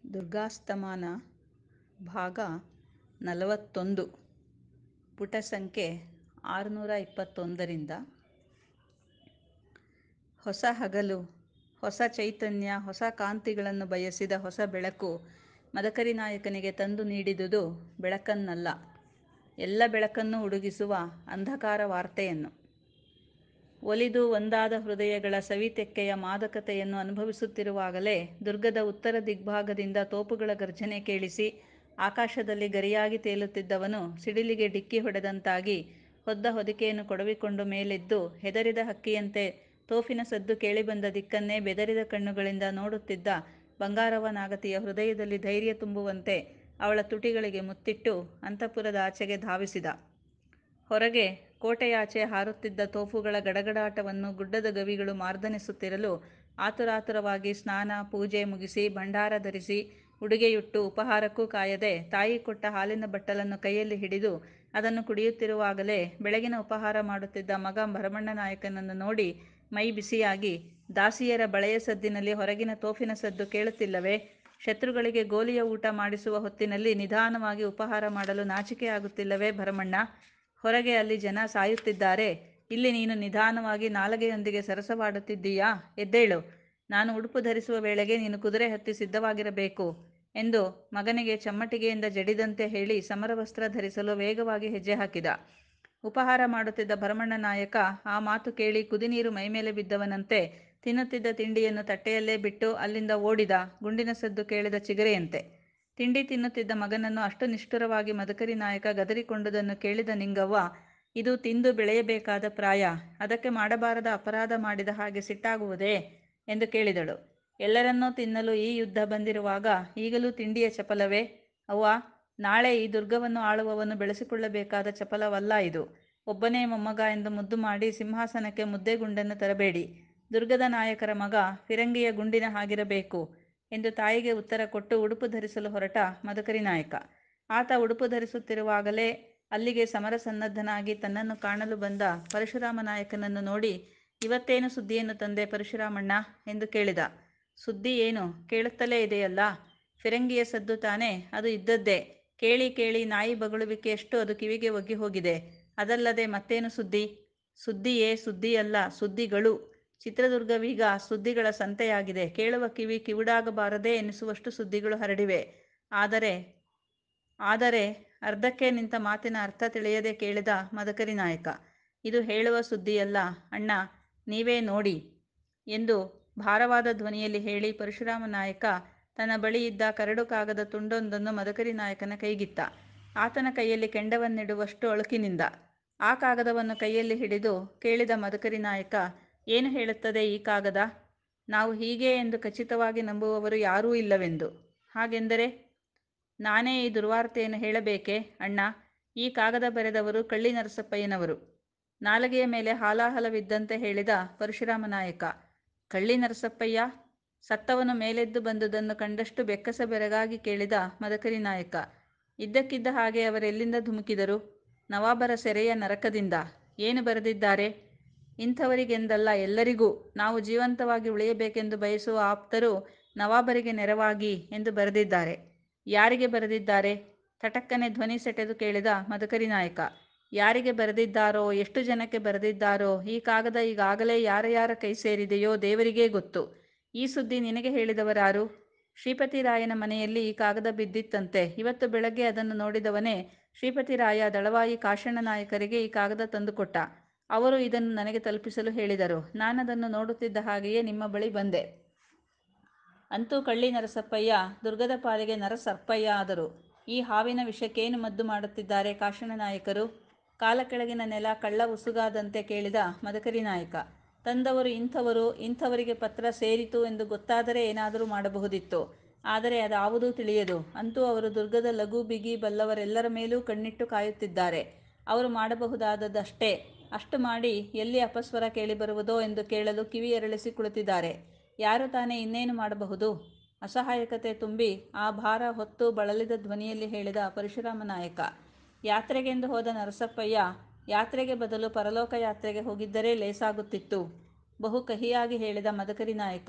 ದುರ್ಗಾಸ್ತಮಾನ ಭಾಗ ನಲವತ್ತೊಂದು ಪುಟ ಸಂಖ್ಯೆ ಆರುನೂರ ಇಪ್ಪತ್ತೊಂದರಿಂದ ಹೊಸ ಹಗಲು ಹೊಸ ಚೈತನ್ಯ ಹೊಸ ಕಾಂತಿಗಳನ್ನು ಬಯಸಿದ ಹೊಸ ಬೆಳಕು ಮದಕರಿ ನಾಯಕನಿಗೆ ತಂದು ನೀಡಿದುದು ಬೆಳಕನ್ನಲ್ಲ ಎಲ್ಲ ಬೆಳಕನ್ನೂ ಉಡುಗಿಸುವ ಅಂಧಕಾರ ವಾರ್ತೆಯನ್ನು ಒಲಿದು ಒಂದಾದ ಹೃದಯಗಳ ಸವಿತೆಕ್ಕೆಯ ಮಾದಕತೆಯನ್ನು ಅನುಭವಿಸುತ್ತಿರುವಾಗಲೇ ದುರ್ಗದ ಉತ್ತರ ದಿಗ್ಭಾಗದಿಂದ ತೋಪುಗಳ ಗರ್ಜನೆ ಕೇಳಿಸಿ ಆಕಾಶದಲ್ಲಿ ಗರಿಯಾಗಿ ತೇಲುತ್ತಿದ್ದವನು ಸಿಡಿಲಿಗೆ ಡಿಕ್ಕಿ ಹೊಡೆದಂತಾಗಿ ಹೊದ್ದ ಹೊದಿಕೆಯನ್ನು ಕೊಡವಿಕೊಂಡು ಮೇಲೆದ್ದು ಹೆದರಿದ ಹಕ್ಕಿಯಂತೆ ತೋಫಿನ ಸದ್ದು ಕೇಳಿಬಂದ ದಿಕ್ಕನ್ನೇ ಬೆದರಿದ ಕಣ್ಣುಗಳಿಂದ ನೋಡುತ್ತಿದ್ದ ಬಂಗಾರವ್ವ ನಾಗತಿಯ ಹೃದಯದಲ್ಲಿ ಧೈರ್ಯ ತುಂಬುವಂತೆ ಅವಳ ತುಟಿಗಳಿಗೆ ಮುತ್ತಿಟ್ಟು ಅಂತಃಪುರದ ಆಚೆಗೆ ಧಾವಿಸಿದ. ಹೊರಗೆ ಕೋಟೆಯಾಚೆ ಹಾರುತ್ತಿದ್ದ ತೋಪುಗಳ ಗಡಗಡಾಟವನ್ನು ಗುಡ್ಡದ ಗವಿಗಳು ಮಾರ್ದನಿಸುತ್ತಿರಲು ಆತುರಾತುರವಾಗಿ ಸ್ನಾನ ಪೂಜೆ ಮುಗಿಸಿ ಭಂಡಾರ ಧರಿಸಿ ಉಡುಗೆಯುಟ್ಟು ಉಪಹಾರಕ್ಕೂ ಕಾಯದೆ ತಾಯಿ ಕೊಟ್ಟ ಹಾಲಿನ ಬಟ್ಟಲನ್ನು ಕೈಯಲ್ಲಿ ಹಿಡಿದು ಅದನ್ನು ಕುಡಿಯುತ್ತಿರುವಾಗಲೇ ಬೆಳಗಿನ ಉಪಹಾರ ಮಾಡುತ್ತಿದ್ದ ಮಗ ಭರಮಣ್ಣ ನಾಯಕನನ್ನು ನೋಡಿ ಮೈ ಬಿಸಿಯಾಗಿ ದಾಸಿಯರ ಬಳೆಯ ಸದ್ದಿನಲ್ಲಿ ಹೊರಗಿನ ತೋಫಿನ ಸದ್ದು ಕೇಳುತ್ತಿಲ್ಲವೇ ಶತ್ರುಗಳಿಗೆ ಗೋಲಿಯ ಊಟ ಮಾಡಿಸುವ ಹೊತ್ತಿನಲ್ಲಿ ನಿಧಾನವಾಗಿ ಉಪಹಾರ ಮಾಡಲು ನಾಚಿಕೆ ಆಗುತ್ತಿಲ್ಲವೇ ಭರಮಣ್ಣ ಹೊರಗೆ ಅಲ್ಲಿ ಜನ ಸಾಯುತ್ತಿದ್ದಾರೆ ಇಲ್ಲಿ ನೀನು ನಿಧಾನವಾಗಿ ನಾಲಗೆಯೊಂದಿಗೆ ಸರಸವಾಡುತ್ತಿದ್ದೀಯಾ ಎದ್ದೇಳು ನಾನು ಉಡುಪು ಧರಿಸುವ ವೇಳೆಗೆ ನೀನು ಕುದುರೆ ಹತ್ತಿ ಸಿದ್ಧವಾಗಿರಬೇಕು ಎಂದು ಮಗನಿಗೆ ಚಮ್ಮಟಿಗೆಯಿಂದ ಜಡಿದಂತೆ ಹೇಳಿ ಸಮರವಸ್ತ್ರ ಧರಿಸಲು ವೇಗವಾಗಿ ಹೆಜ್ಜೆ ಹಾಕಿದ. ಉಪಹಾರ ಮಾಡುತ್ತಿದ್ದ ಭರಮಣ್ಣ ನಾಯಕ ಆ ಮಾತು ಕೇಳಿ ಕುದಿನೀರು ಮೈಮೇಲೆ ಬಿದ್ದವನಂತೆ ತಿನ್ನುತ್ತಿದ್ದ ತಿಂಡಿಯನ್ನು ತಟ್ಟೆಯಲ್ಲೇ ಬಿಟ್ಟು ಅಲ್ಲಿಂದ ಓಡಿದ ಗುಂಡಿನ ಸದ್ದು ಕೇಳಿದ ಚಿಗರೆಯಂತೆ. ತಿಂಡಿ ತಿನ್ನುತ್ತಿದ್ದ ಮಗನನ್ನು ಅಷ್ಟು ನಿಷ್ಠುರವಾಗಿ ಮದಕರಿ ನಾಯಕ ಗದರಿಕೊಂಡುದನ್ನು ಕೇಳಿದ ನಿಂಗವ್ವ ಇದು ತಿಂದು ಬೆಳೆಯಬೇಕಾದ ಪ್ರಾಯ ಅದಕ್ಕೆ ಮಾಡಬಾರದ ಅಪರಾಧ ಮಾಡಿದ ಹಾಗೆ ಸಿಟ್ಟಾಗುವುದೇ ಎಂದು ಕೇಳಿದಳು. ಎಲ್ಲರನ್ನೂ ತಿನ್ನಲು ಈ ಯುದ್ಧ ಬಂದಿರುವಾಗ ಈಗಲೂ ತಿಂಡಿಯ ಚಪಲವೇ ಅವ್ವಾ ನಾಳೆ ಈ ದುರ್ಗವನ್ನು ಆಳುವವನು ಬೆಳೆಸಿಕೊಳ್ಳಬೇಕಾದ ಚಪಲವಲ್ಲ ಇದು ಒಬ್ಬನೇ ಮೊಮ್ಮಗ ಎಂದು ಮುದ್ದು ಮಾಡಿ ಸಿಂಹಾಸನಕ್ಕೆ ಮುದ್ದೆ ಗುಂಡನ್ನು ತರಬೇಡಿ ದುರ್ಗದ ನಾಯಕರ ಮಗ ಫಿರಂಗಿಯ ಗುಂಡಿನ ಹಾಗಿರಬೇಕು ಎಂದು ತಾಯಿಗೆ ಉತ್ತರ ಕೊಟ್ಟು ಉಡುಪು ಧರಿಸಲು ಹೊರಟ ಮದಕರಿ ನಾಯಕ. ಆತ ಉಡುಪು ಧರಿಸುತ್ತಿರುವಾಗಲೇ ಅಲ್ಲಿಗೆ ಸಮರಸನ್ನದ್ಧನಾಗಿ ತನ್ನನ್ನು ಕಾಣಲು ಬಂದ ಪರಶುರಾಮ ನಾಯಕನನ್ನು ನೋಡಿ ಇವತ್ತೇನು ಸುದ್ದಿಯನ್ನು ತಂದೆ ಪರಶುರಾಮಣ್ಣ ಎಂದು ಕೇಳಿದ. ಸುದ್ದಿ ಏನು ಕೇಳುತ್ತಲೇ ಇದೆಯಲ್ಲ ಫಿರಂಗಿಯ ಸದ್ದು ತಾನೇ ಅದು ಇದ್ದದ್ದೇ ಕೇಳಿ ಕೇಳಿ ನಾಯಿ ಬೊಗಳುವಿಕೆಯಷ್ಟು ಅದು ಕಿವಿಗೆ ಒಗ್ಗಿ ಹೋಗಿದೆ ಅದಲ್ಲದೆ ಮತ್ತೇನು ಸುದ್ದಿ ಸುದ್ದಿಯೇ ಸುದ್ದಿಯಲ್ಲ ಸುದ್ದಿಗಳು ಚಿತ್ರದುರ್ಗವೀಗ ಸುದ್ದಿಗಳ ಸಂತೆಯಾಗಿದೆ ಕೇಳುವ ಕಿವಿ ಕಿವುಡಾಗಬಾರದೇ ಎನ್ನಿಸುವಷ್ಟು ಸುದ್ದಿಗಳು ಹರಡಿವೆ ಆದರೆ ಆದರೆ ಅರ್ಧಕ್ಕೇ ನಿಂತ ಮಾತಿನ ಅರ್ಥ ತಿಳಿಯದೆ ಕೇಳಿದ ಮದಕರಿ ನಾಯಕ ಇದು ಹೇಳುವ ಸುದ್ದಿಯಲ್ಲ ಅಣ್ಣ ನೀವೇ ನೋಡಿ ಎಂದು ಭಾರವಾದ ಧ್ವನಿಯಲ್ಲಿ ಹೇಳಿ ಪರಶುರಾಮ ನಾಯಕ ತನ್ನ ಬಳಿಯಿದ್ದ ಕರಡು ಕಾಗದ ತುಂಡೊಂದನ್ನು ಮದಕರಿ ನಾಯಕನ ಕೈಗಿತ್ತ. ಆತನ ಕೈಯಲ್ಲಿ ಕೆಂಡವನ್ನಿಡುವಷ್ಟು ಅಳುಕಿನಿಂದ ಆ ಕಾಗದವನ್ನು ಕೈಯಲ್ಲಿ ಹಿಡಿದು ಕೇಳಿದ ಮದಕರಿ ನಾಯಕ ಏನು ಹೇಳುತ್ತದೆ ಈ ಕಾಗದ ನಾವು ಹೀಗೆ ಎಂದು ಖಚಿತವಾಗಿ ನಂಬುವವರು ಯಾರೂ ಇಲ್ಲವೆಂದು ಹಾಗೆಂದರೆ ನಾನೇ ಈ ದುರ್ವಾರ್ತೆಯನ್ನು ಹೇಳಬೇಕೇ ಅಣ್ಣ ಈ ಕಾಗದ ಬರೆದವರು ಕಳ್ಳಿ ನರಸಪ್ಪಯ್ಯನವರು ನಾಲಗೆಯ ಮೇಲೆ ಹಾಲಾಹಲವಿದ್ದಂತೆ ಹೇಳಿದ ಪರಶುರಾಮ ನಾಯಕ ಕಳ್ಳಿ ನರಸಪ್ಪಯ್ಯ ಸತ್ತವನು ಮೇಲೆದ್ದು ಬಂದುದನ್ನು ಕಂಡಷ್ಟು ಬೆಕ್ಕಸ ಬೆರಗಾಗಿ ಕೇಳಿದ ಮದಕರಿ ನಾಯಕ ಇದ್ದಕ್ಕಿದ್ದ ಹಾಗೆ ಅವರೆಲ್ಲಿಂದ ಧುಮುಕಿದರು ನವಾಬರ ಸೆರೆಯ ನರಕದಿಂದ ಏನು ಬರೆದಿದ್ದಾರೆ ಇಂಥವರಿಗೆಂದಲ್ಲ ಎಲ್ಲರಿಗೂ ನಾವು ಜೀವಂತವಾಗಿ ಉಳಿಯಬೇಕೆಂದು ಬಯಸುವ ಆಪ್ತರು ನವಾಬರಿಗೆ ನೆರವಾಗಿ ಎಂದು ಬರೆದಿದ್ದಾರೆ ಯಾರಿಗೆ ಬರೆದಿದ್ದಾರೆ ತಟಕ್ಕನೆ ಧ್ವನಿ ಸೆಟೆದು ಕೇಳಿದ ಮದಕರಿ ನಾಯಕ ಯಾರಿಗೆ ಬರೆದಿದ್ದಾರೋ ಎಷ್ಟು ಜನಕ್ಕೆ ಬರೆದಿದ್ದಾರೋ ಈ ಕಾಗದ ಈಗಾಗಲೇ ಯಾರ ಯಾರ ಕೈ ಸೇರಿದೆಯೋ ದೇವರಿಗೇ ಗೊತ್ತು ಈ ಸುದ್ದಿ ನಿನಗೆ ಹೇಳಿದವರಾರು ಶ್ರೀಪತಿರಾಯನ ಮನೆಯಲ್ಲಿ ಈ ಕಾಗದ ಬಿದ್ದಿತ್ತಂತೆ ಇವತ್ತು ಬೆಳಗ್ಗೆ ಅದನ್ನು ನೋಡಿದವನೇ ಶ್ರೀಪತಿರಾಯ ದಳವಾಯಿ ಕಾಶಣ್ಣ ನಾಯಕರಿಗೆ ಈ ಕಾಗದ ತಂದುಕೊಟ್ಟ ಅವರು ಇದನ್ನು ನನಗೆ ತಲುಪಿಸಲು ಹೇಳಿದರು ನಾನದನ್ನು ನೋಡುತ್ತಿದ್ದ ಹಾಗೆಯೇ ನಿಮ್ಮ ಬಳಿ ಬಂದೆ ಅಂತೂ ಕಳ್ಳಿ ನರಸಪ್ಪಯ್ಯ ದುರ್ಗದ ಪಾಲಿಗೆ ನರಸರ್ಪಯ್ಯ ಆದರು ಈ ಹಾವಿನ ವಿಷಕ್ಕೇನು ಮದ್ದು ಮಾಡುತ್ತಿದ್ದಾರೆ ಕಾಶಣ್ಣ ನಾಯಕರು ಕಾಲ ಕೆಳಗಿನ ನೆಲ ಕಳ್ಳ ಉಸುಗಾದಂತೆ ಕೇಳಿದ ಮದಕರಿ ನಾಯಕ ತಂದವರು ಇಂಥವರು ಇಂಥವರಿಗೆ ಪತ್ರ ಸೇರಿತು ಎಂದು ಗೊತ್ತಾದರೆ ಏನಾದರೂ ಮಾಡಬಹುದಿತ್ತು ಆದರೆ ಅದಾವುದೂ ತಿಳಿಯದು ಅಂತೂ ಅವರು ದುರ್ಗದ ಲಗು ಬಿಗಿ ಬಲ್ಲವರೆಲ್ಲರ ಮೇಲೂ ಕಣ್ಣಿಟ್ಟು ಕಾಯುತ್ತಿದ್ದಾರೆ ಅವರು ಮಾಡಬಹುದಾದದ್ದಷ್ಟೇ ಅಷ್ಟು ಮಾಡಿ ಎಲ್ಲಿ ಅಪಸ್ವರ ಕೇಳಿಬರುವುದೋ ಎಂದು ಕೇಳಲು ಕಿವಿಯರಳಿಸಿ ಕುಳಿತಿದ್ದಾರೆ ಯಾರು ತಾನೇ ಇನ್ನೇನು ಮಾಡಬಹುದು ಅಸಹಾಯಕತೆ ತುಂಬಿ ಆ ಭಾರ ಹೊತ್ತು ಬಳಲಿದ ಧ್ವನಿಯಲ್ಲಿ ಹೇಳಿದ ಪರಶುರಾಮ ನಾಯಕ ಯಾತ್ರೆಗೆಂದು ಹೋದ ನರಸಪ್ಪಯ್ಯ ಯಾತ್ರೆಗೆ ಬದಲು ಪರಲೋಕ ಯಾತ್ರೆಗೆ ಹೋಗಿದ್ದರೆ ಲೇಸಾಗುತ್ತಿತ್ತು ಬಹು ಕಹಿಯಾಗಿ ಹೇಳಿದ ಮದಕರಿ ನಾಯಕ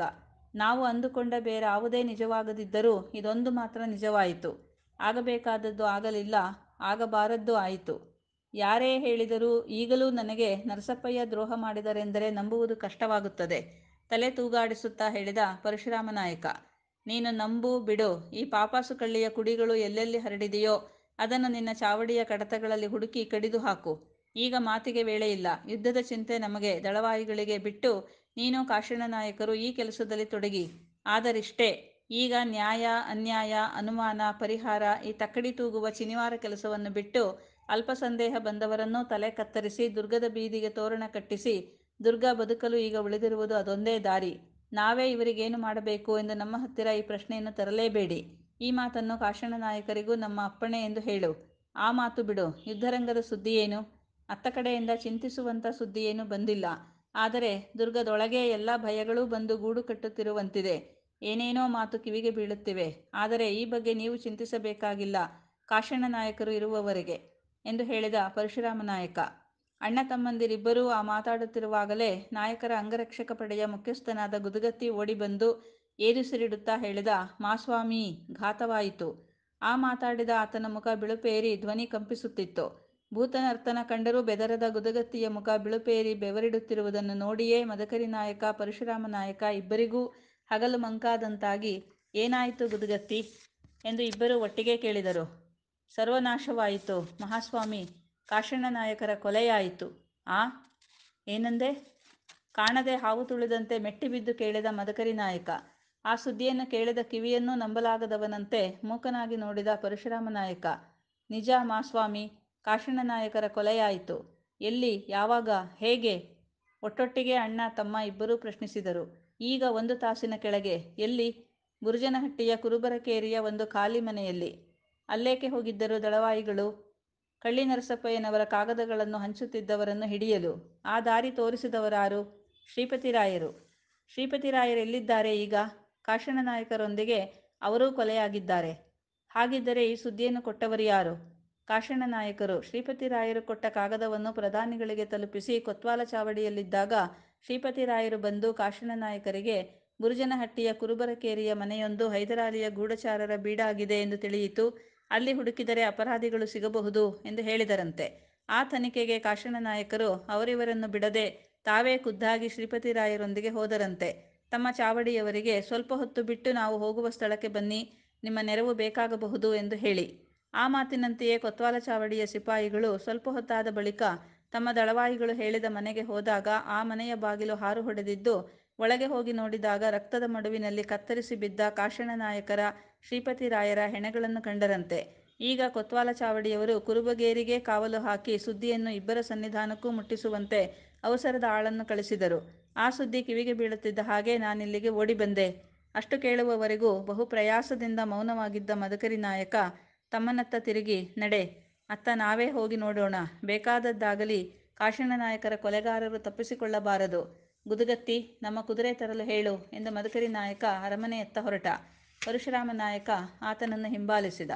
ನಾವು ಅಂದುಕೊಂಡ ಬೇರಾವುದೇ ನಿಜವಾಗದಿದ್ದರೂ ಇದೊಂದು ಮಾತ್ರ ನಿಜವಾಯಿತು. ಆಗಬೇಕಾದದ್ದು ಆಗಲಿಲ್ಲ, ಆಗಬಾರದ್ದೂ ಆಯಿತು. ಯಾರೇ ಹೇಳಿದರೂ ಈಗಲೂ ನನಗೆ ನರಸಪ್ಪಯ್ಯ ದ್ರೋಹ ಮಾಡಿದರೆಂದರೆ ನಂಬುವುದು ಕಷ್ಟವಾಗುತ್ತದೆ. ತಲೆ ತೂಗಾಡಿಸುತ್ತಾ ಹೇಳಿದ ಪರಶುರಾಮನಾಯಕ. ನೀನು ನಂಬು ಬಿಡು. ಈ ಪಾಪಾಸು ಕಳ್ಳಿಯ ಕುಡಿಗಳು ಎಲ್ಲೆಲ್ಲಿ ಹರಡಿದೆಯೋ ಅದನ್ನು ನಿನ್ನ ಚಾವಡಿಯ ಕಡತಗಳಲ್ಲಿ ಹುಡುಕಿ ಕಡಿದು ಹಾಕು. ಈಗ ಮಾತಿಗೆ ವೇಳೆಯಿಲ್ಲ. ಯುದ್ಧದ ಚಿಂತೆ ನಮಗೆ ದಳವಾಯಿಗಳಿಗೆ ಬಿಟ್ಟು ನೀನೂ ಕಾಶಣ್ಣನಾಯಕರೂ ಈ ಕೆಲಸದಲ್ಲಿ ತೊಡಗಿ. ಆದರಿಷ್ಟೇ, ಈಗ ನ್ಯಾಯ, ಅನ್ಯಾಯ, ಅನುಮಾನ, ಪರಿಹಾರ ಈ ತಕ್ಕಡಿ ತೂಗುವ ಶನಿವಾರ ಕೆಲಸವನ್ನು ಬಿಟ್ಟು ಅಲ್ಪಸಂದೇಹ ಬಂದವರನ್ನೂ ತಲೆ ಕತ್ತರಿಸಿ ದುರ್ಗದ ಬೀದಿಗೆ ತೋರಣ ಕಟ್ಟಿಸಿ ದುರ್ಗ ಬದುಕಲು ಈಗ ಉಳಿದಿರುವುದು ಅದೊಂದೇ ದಾರಿ. ನಾವೇ ಇವರಿಗೇನು ಮಾಡಬೇಕು ಎಂದು ನಮ್ಮ ಹತ್ತಿರ ಈ ಪ್ರಶ್ನೆಯನ್ನು ತರಲೇಬೇಡಿ. ಈ ಮಾತನ್ನು ಕಾಶಣ್ಣನಾಯಕರಿಗೂ ನಮ್ಮ ಅಪ್ಪಣೆ ಎಂದು ಹೇಳು. ಆ ಮಾತು ಬಿಡು. ಯುದ್ಧರಂಗದ ಸುದ್ದಿಯೇನು? ಅತ್ತ ಕಡೆಯಿಂದ ಚಿಂತಿಸುವಂಥ ಸುದ್ದಿಯೇನೂ ಬಂದಿಲ್ಲ. ಆದರೆ ದುರ್ಗದೊಳಗೇ ಎಲ್ಲ ಭಯಗಳೂ ಬಂದು ಗೂಡು ಕಟ್ಟುತ್ತಿರುವಂತಿದೆ. ಏನೇನೋ ಮಾತು ಕಿವಿಗೆ ಬೀಳುತ್ತಿವೆ. ಆದರೆ ಈ ಬಗ್ಗೆ ನೀವು ಚಿಂತಿಸಬೇಕಾಗಿಲ್ಲ ಕಾಶಣ್ಣನಾಯಕರು ಇರುವವರೆಗೆ ಎಂದು ಹೇಳಿದ ಪರಶುರಾಮನಾಯಕ. ಅಣ್ಣತಮ್ಮಂದಿರಿಬ್ಬರೂ ಆ ಮಾತಾಡುತ್ತಿರುವಾಗಲೇ ನಾಯಕರ ಅಂಗರಕ್ಷಕ ಪಡೆಯ ಮುಖ್ಯಸ್ಥನಾದ ಗುದಗತ್ತಿ ಓಡಿ ಬಂದು ಏದುಸಿರಿಡುತ್ತಾ ಹೇಳಿದ ಮಾಸ್ವಾಮೀ ಘಾತವಾಯಿತು. ಆ ಮಾತಾಡಿದ ಆತನ ಮುಖ ಬಿಳುಪೇರಿ ಧ್ವನಿ ಕಂಪಿಸುತ್ತಿತ್ತು. ಭೂತನರ್ತನ ಕಂಡರೂ ಬೆದರದ ಗುದಗತ್ತಿಯ ಮುಖ ಬಿಳುಪೇರಿ ಬೆವರಿಡುತ್ತಿರುವುದನ್ನು ನೋಡಿಯೇ ಮದಕರಿನಾಯಕ, ಪರಶುರಾಮನಾಯಕ ಇಬ್ಬರಿಗೂ ಹಗಲು ಮಂಕಾದಂತಾಗಿ ಏನಾಯಿತು ಗುದಗತ್ತೀ? ಎಂದು ಇಬ್ಬರೂ ಒಟ್ಟಿಗೇ ಕೇಳಿದರು. ಸರ್ವನಾಶವಾಯಿತು ಮಹಾಸ್ವಾಮಿ ಕಾಶಣ್ಣನಾಯಕರ ಕೊಲೆಯಾಯಿತು. ಆಂ? ಏನಂದೆ? ಕಾಣದೆ ಹಾವು ತುಳಿದಂತೆ ಮೆಟ್ಟಿಬಿದ್ದು ಕೇಳಿದ ಮದಕರಿನಾಯಕ. ಆ ಸುದ್ದಿಯನ್ನು ಕೇಳಿದ ಕಿವಿಯನ್ನೂ ನಂಬಲಾಗದವನಂತೆ ಮೂಕನಾಗಿ ನೋಡಿದ ಪರಶುರಾಮನಾಯಕ. ನಿಜ ಮಾಸ್ವಾಮಿ ಕಾಶಣ್ಣನಾಯಕರ ಕೊಲೆಯಾಯಿತು. ಎಲ್ಲಿ? ಯಾವಾಗ? ಹೇಗೆ? ಒಟ್ಟೊಟ್ಟಿಗೇ ಅಣ್ಣ ತಮ್ಮ ಇಬ್ಬರೂ ಪ್ರಶ್ನಿಸಿದರು. ಈಗ ಒಂದು ತಾಸಿನ ಕೆಳಗೆ. ಎಲ್ಲಿ? ಬುರುಜನಹಟ್ಟಿಯ ಕುರುಬರ ಕೇರಿಯ ಒಂದು ಖಾಲಿ ಮನೆಯಲ್ಲಿ. ಅಲ್ಲೇಕೆ ಹೋಗಿದ್ದರು ದಳವಾಯಿಗಳು? ಕಳ್ಳಿ ನರಸಪ್ಪಯ್ಯನವರ ಕಾಗದಗಳನ್ನು ಹಂಚುತ್ತಿದ್ದವರನ್ನು ಹಿಡಿಯಲು. ಆ ದಾರಿ ತೋರಿಸಿದವರಾರು? ಶ್ರೀಪತಿರಾಯರು. ಶ್ರೀಪತಿರಾಯರೆಲ್ಲಿದ್ದಾರೆ ಈಗ? ಕಾಶಣ್ಣನಾಯಕರೊಂದಿಗೆ ಅವರೂ ಕೊಲೆಯಾಗಿದ್ದಾರೆ. ಹಾಗಿದ್ದರೆ ಈ ಸುದ್ದಿಯನ್ನು ಕೊಟ್ಟವರಾರು? ಕಾಶಣ್ಣನಾಯಕರು. ಶ್ರೀಪತಿರಾಯರು ಕೊಟ್ಟ ಕಾಗದವನ್ನು ಪ್ರಧಾನಿಗಳಿಗೆ ತಲುಪಿಸಿ ಕೊತ್ವಾಲ ಚಾವಡಿಯಲ್ಲಿದ್ದಾಗ ಶ್ರೀಪತಿರಾಯರು ಬಂದು ಕಾಶಣ್ಣನಾಯಕರಿಗೆ ಬುರುಜನಹಟ್ಟಿಯ ಕುರುಬರ ಕೇರಿಯ ಮನೆಯೊಂದು ಹೈದರಾಲಿಯ ಗೂಢಚಾರರ ಬೀಡಾಗಿದೆ ಎಂದು ತಿಳಿಯಿತು. ಅಲ್ಲಿ ಹುಡುಕಿದರೆ ಅಪರಾಧಿಗಳು ಸಿಗಬಹುದು ಎಂದು ಹೇಳಿದರಂತೆ. ಆ ತನಿಖೆಗೆ ಕಾಶಣ್ಣನಾಯಕರು ಅವರಿವರನ್ನು ಬಿಡದೆ ತಾವೇ ಖುದ್ದಾಗಿ ಶ್ರೀಪತಿರಾಯರೊಂದಿಗೆ ಹೋದರಂತೆ ತಮ್ಮ ಚಾವಡಿಯವರಿಗೆ ಸ್ವಲ್ಪ ಹೊತ್ತು ಬಿಟ್ಟು ನಾವು ಹೋಗುವ ಸ್ಥಳಕ್ಕೆ ಬನ್ನಿ, ನಿಮ್ಮ ನೆರವು ಬೇಕಾಗಬಹುದು ಎಂದು ಹೇಳಿ. ಆ ಮಾತಿನಂತೆಯೇ ಕೊತ್ವಾಲ ಚಾವಡಿಯ ಸಿಪಾಯಿಗಳು ಸ್ವಲ್ಪ ಹೊತ್ತಾದ ಬಳಿಕ ತಮ್ಮ ದಳವಾಯಿಗಳು ಹೇಳಿದ ಮನೆಗೆ ಹೋದಾಗ ಆ ಮನೆಯ ಬಾಗಿಲು ಹಾರು ಹೊಡೆದಿದ್ದು, ಒಳಗೆ ಹೋಗಿ ನೋಡಿದಾಗ ರಕ್ತದ ಮಡುವಿನಲ್ಲಿ ಕತ್ತರಿಸಿ ಬಿದ್ದ ಕಾಶಣ್ಣನಾಯಕರ, ಶ್ರೀಪತಿರಾಯರ ಹೆಣಗಳನ್ನು ಕಂಡರಂತೆ. ಈಗ ಕೊತ್ವಾಲ ಚಾವಡಿಯವರು ಕುರುಬಗೇರಿಗೆ ಕಾವಲು ಹಾಕಿ ಸುದ್ದಿಯನ್ನು ಇಬ್ಬರ ಸನ್ನಿಧಾನಕ್ಕೂ ಮುಟ್ಟಿಸುವಂತೆ ಅವಸರದ ಆಳನ್ನು ಕಳಿಸಿದರು. ಆ ಸುದ್ದಿ ಕಿವಿಗೆ ಬೀಳುತ್ತಿದ್ದ ಹಾಗೆ ನಾನಿಲ್ಲಿಗೆ ಓಡಿ ಬಂದೆ. ಅಷ್ಟು ಕೇಳುವವರೆಗೂ ಬಹು ಪ್ರಯಾಸದಿಂದ ಮೌನವಾಗಿದ್ದ ಮದಕರಿನಾಯಕ ತಮ್ಮನತ್ತ ತಿರುಗಿ ನಡೆ, ಅತ್ತ ನಾವೇ ಹೋಗಿ ನೋಡೋಣ. ಬೇಕಾದದ್ದಾಗಲಿ ಕಾಶಣ್ಣನಾಯಕರ ಕೊಲೆಗಾರರು ತಪ್ಪಿಸಿಕೊಳ್ಳಬಾರದು. ಗುದಗತ್ತೀ, ನಮ್ಮ ಕುದುರೆ ತರಲು ಹೇಳು ಎಂದು ಮದಕರಿನಾಯಕ ಅರಮನೆಯತ್ತ ಹೊರಟ. ಪರಶುರಾಮನಾಯಕ ಆತನನ್ನು ಹಿಂಬಾಲಿಸಿದ.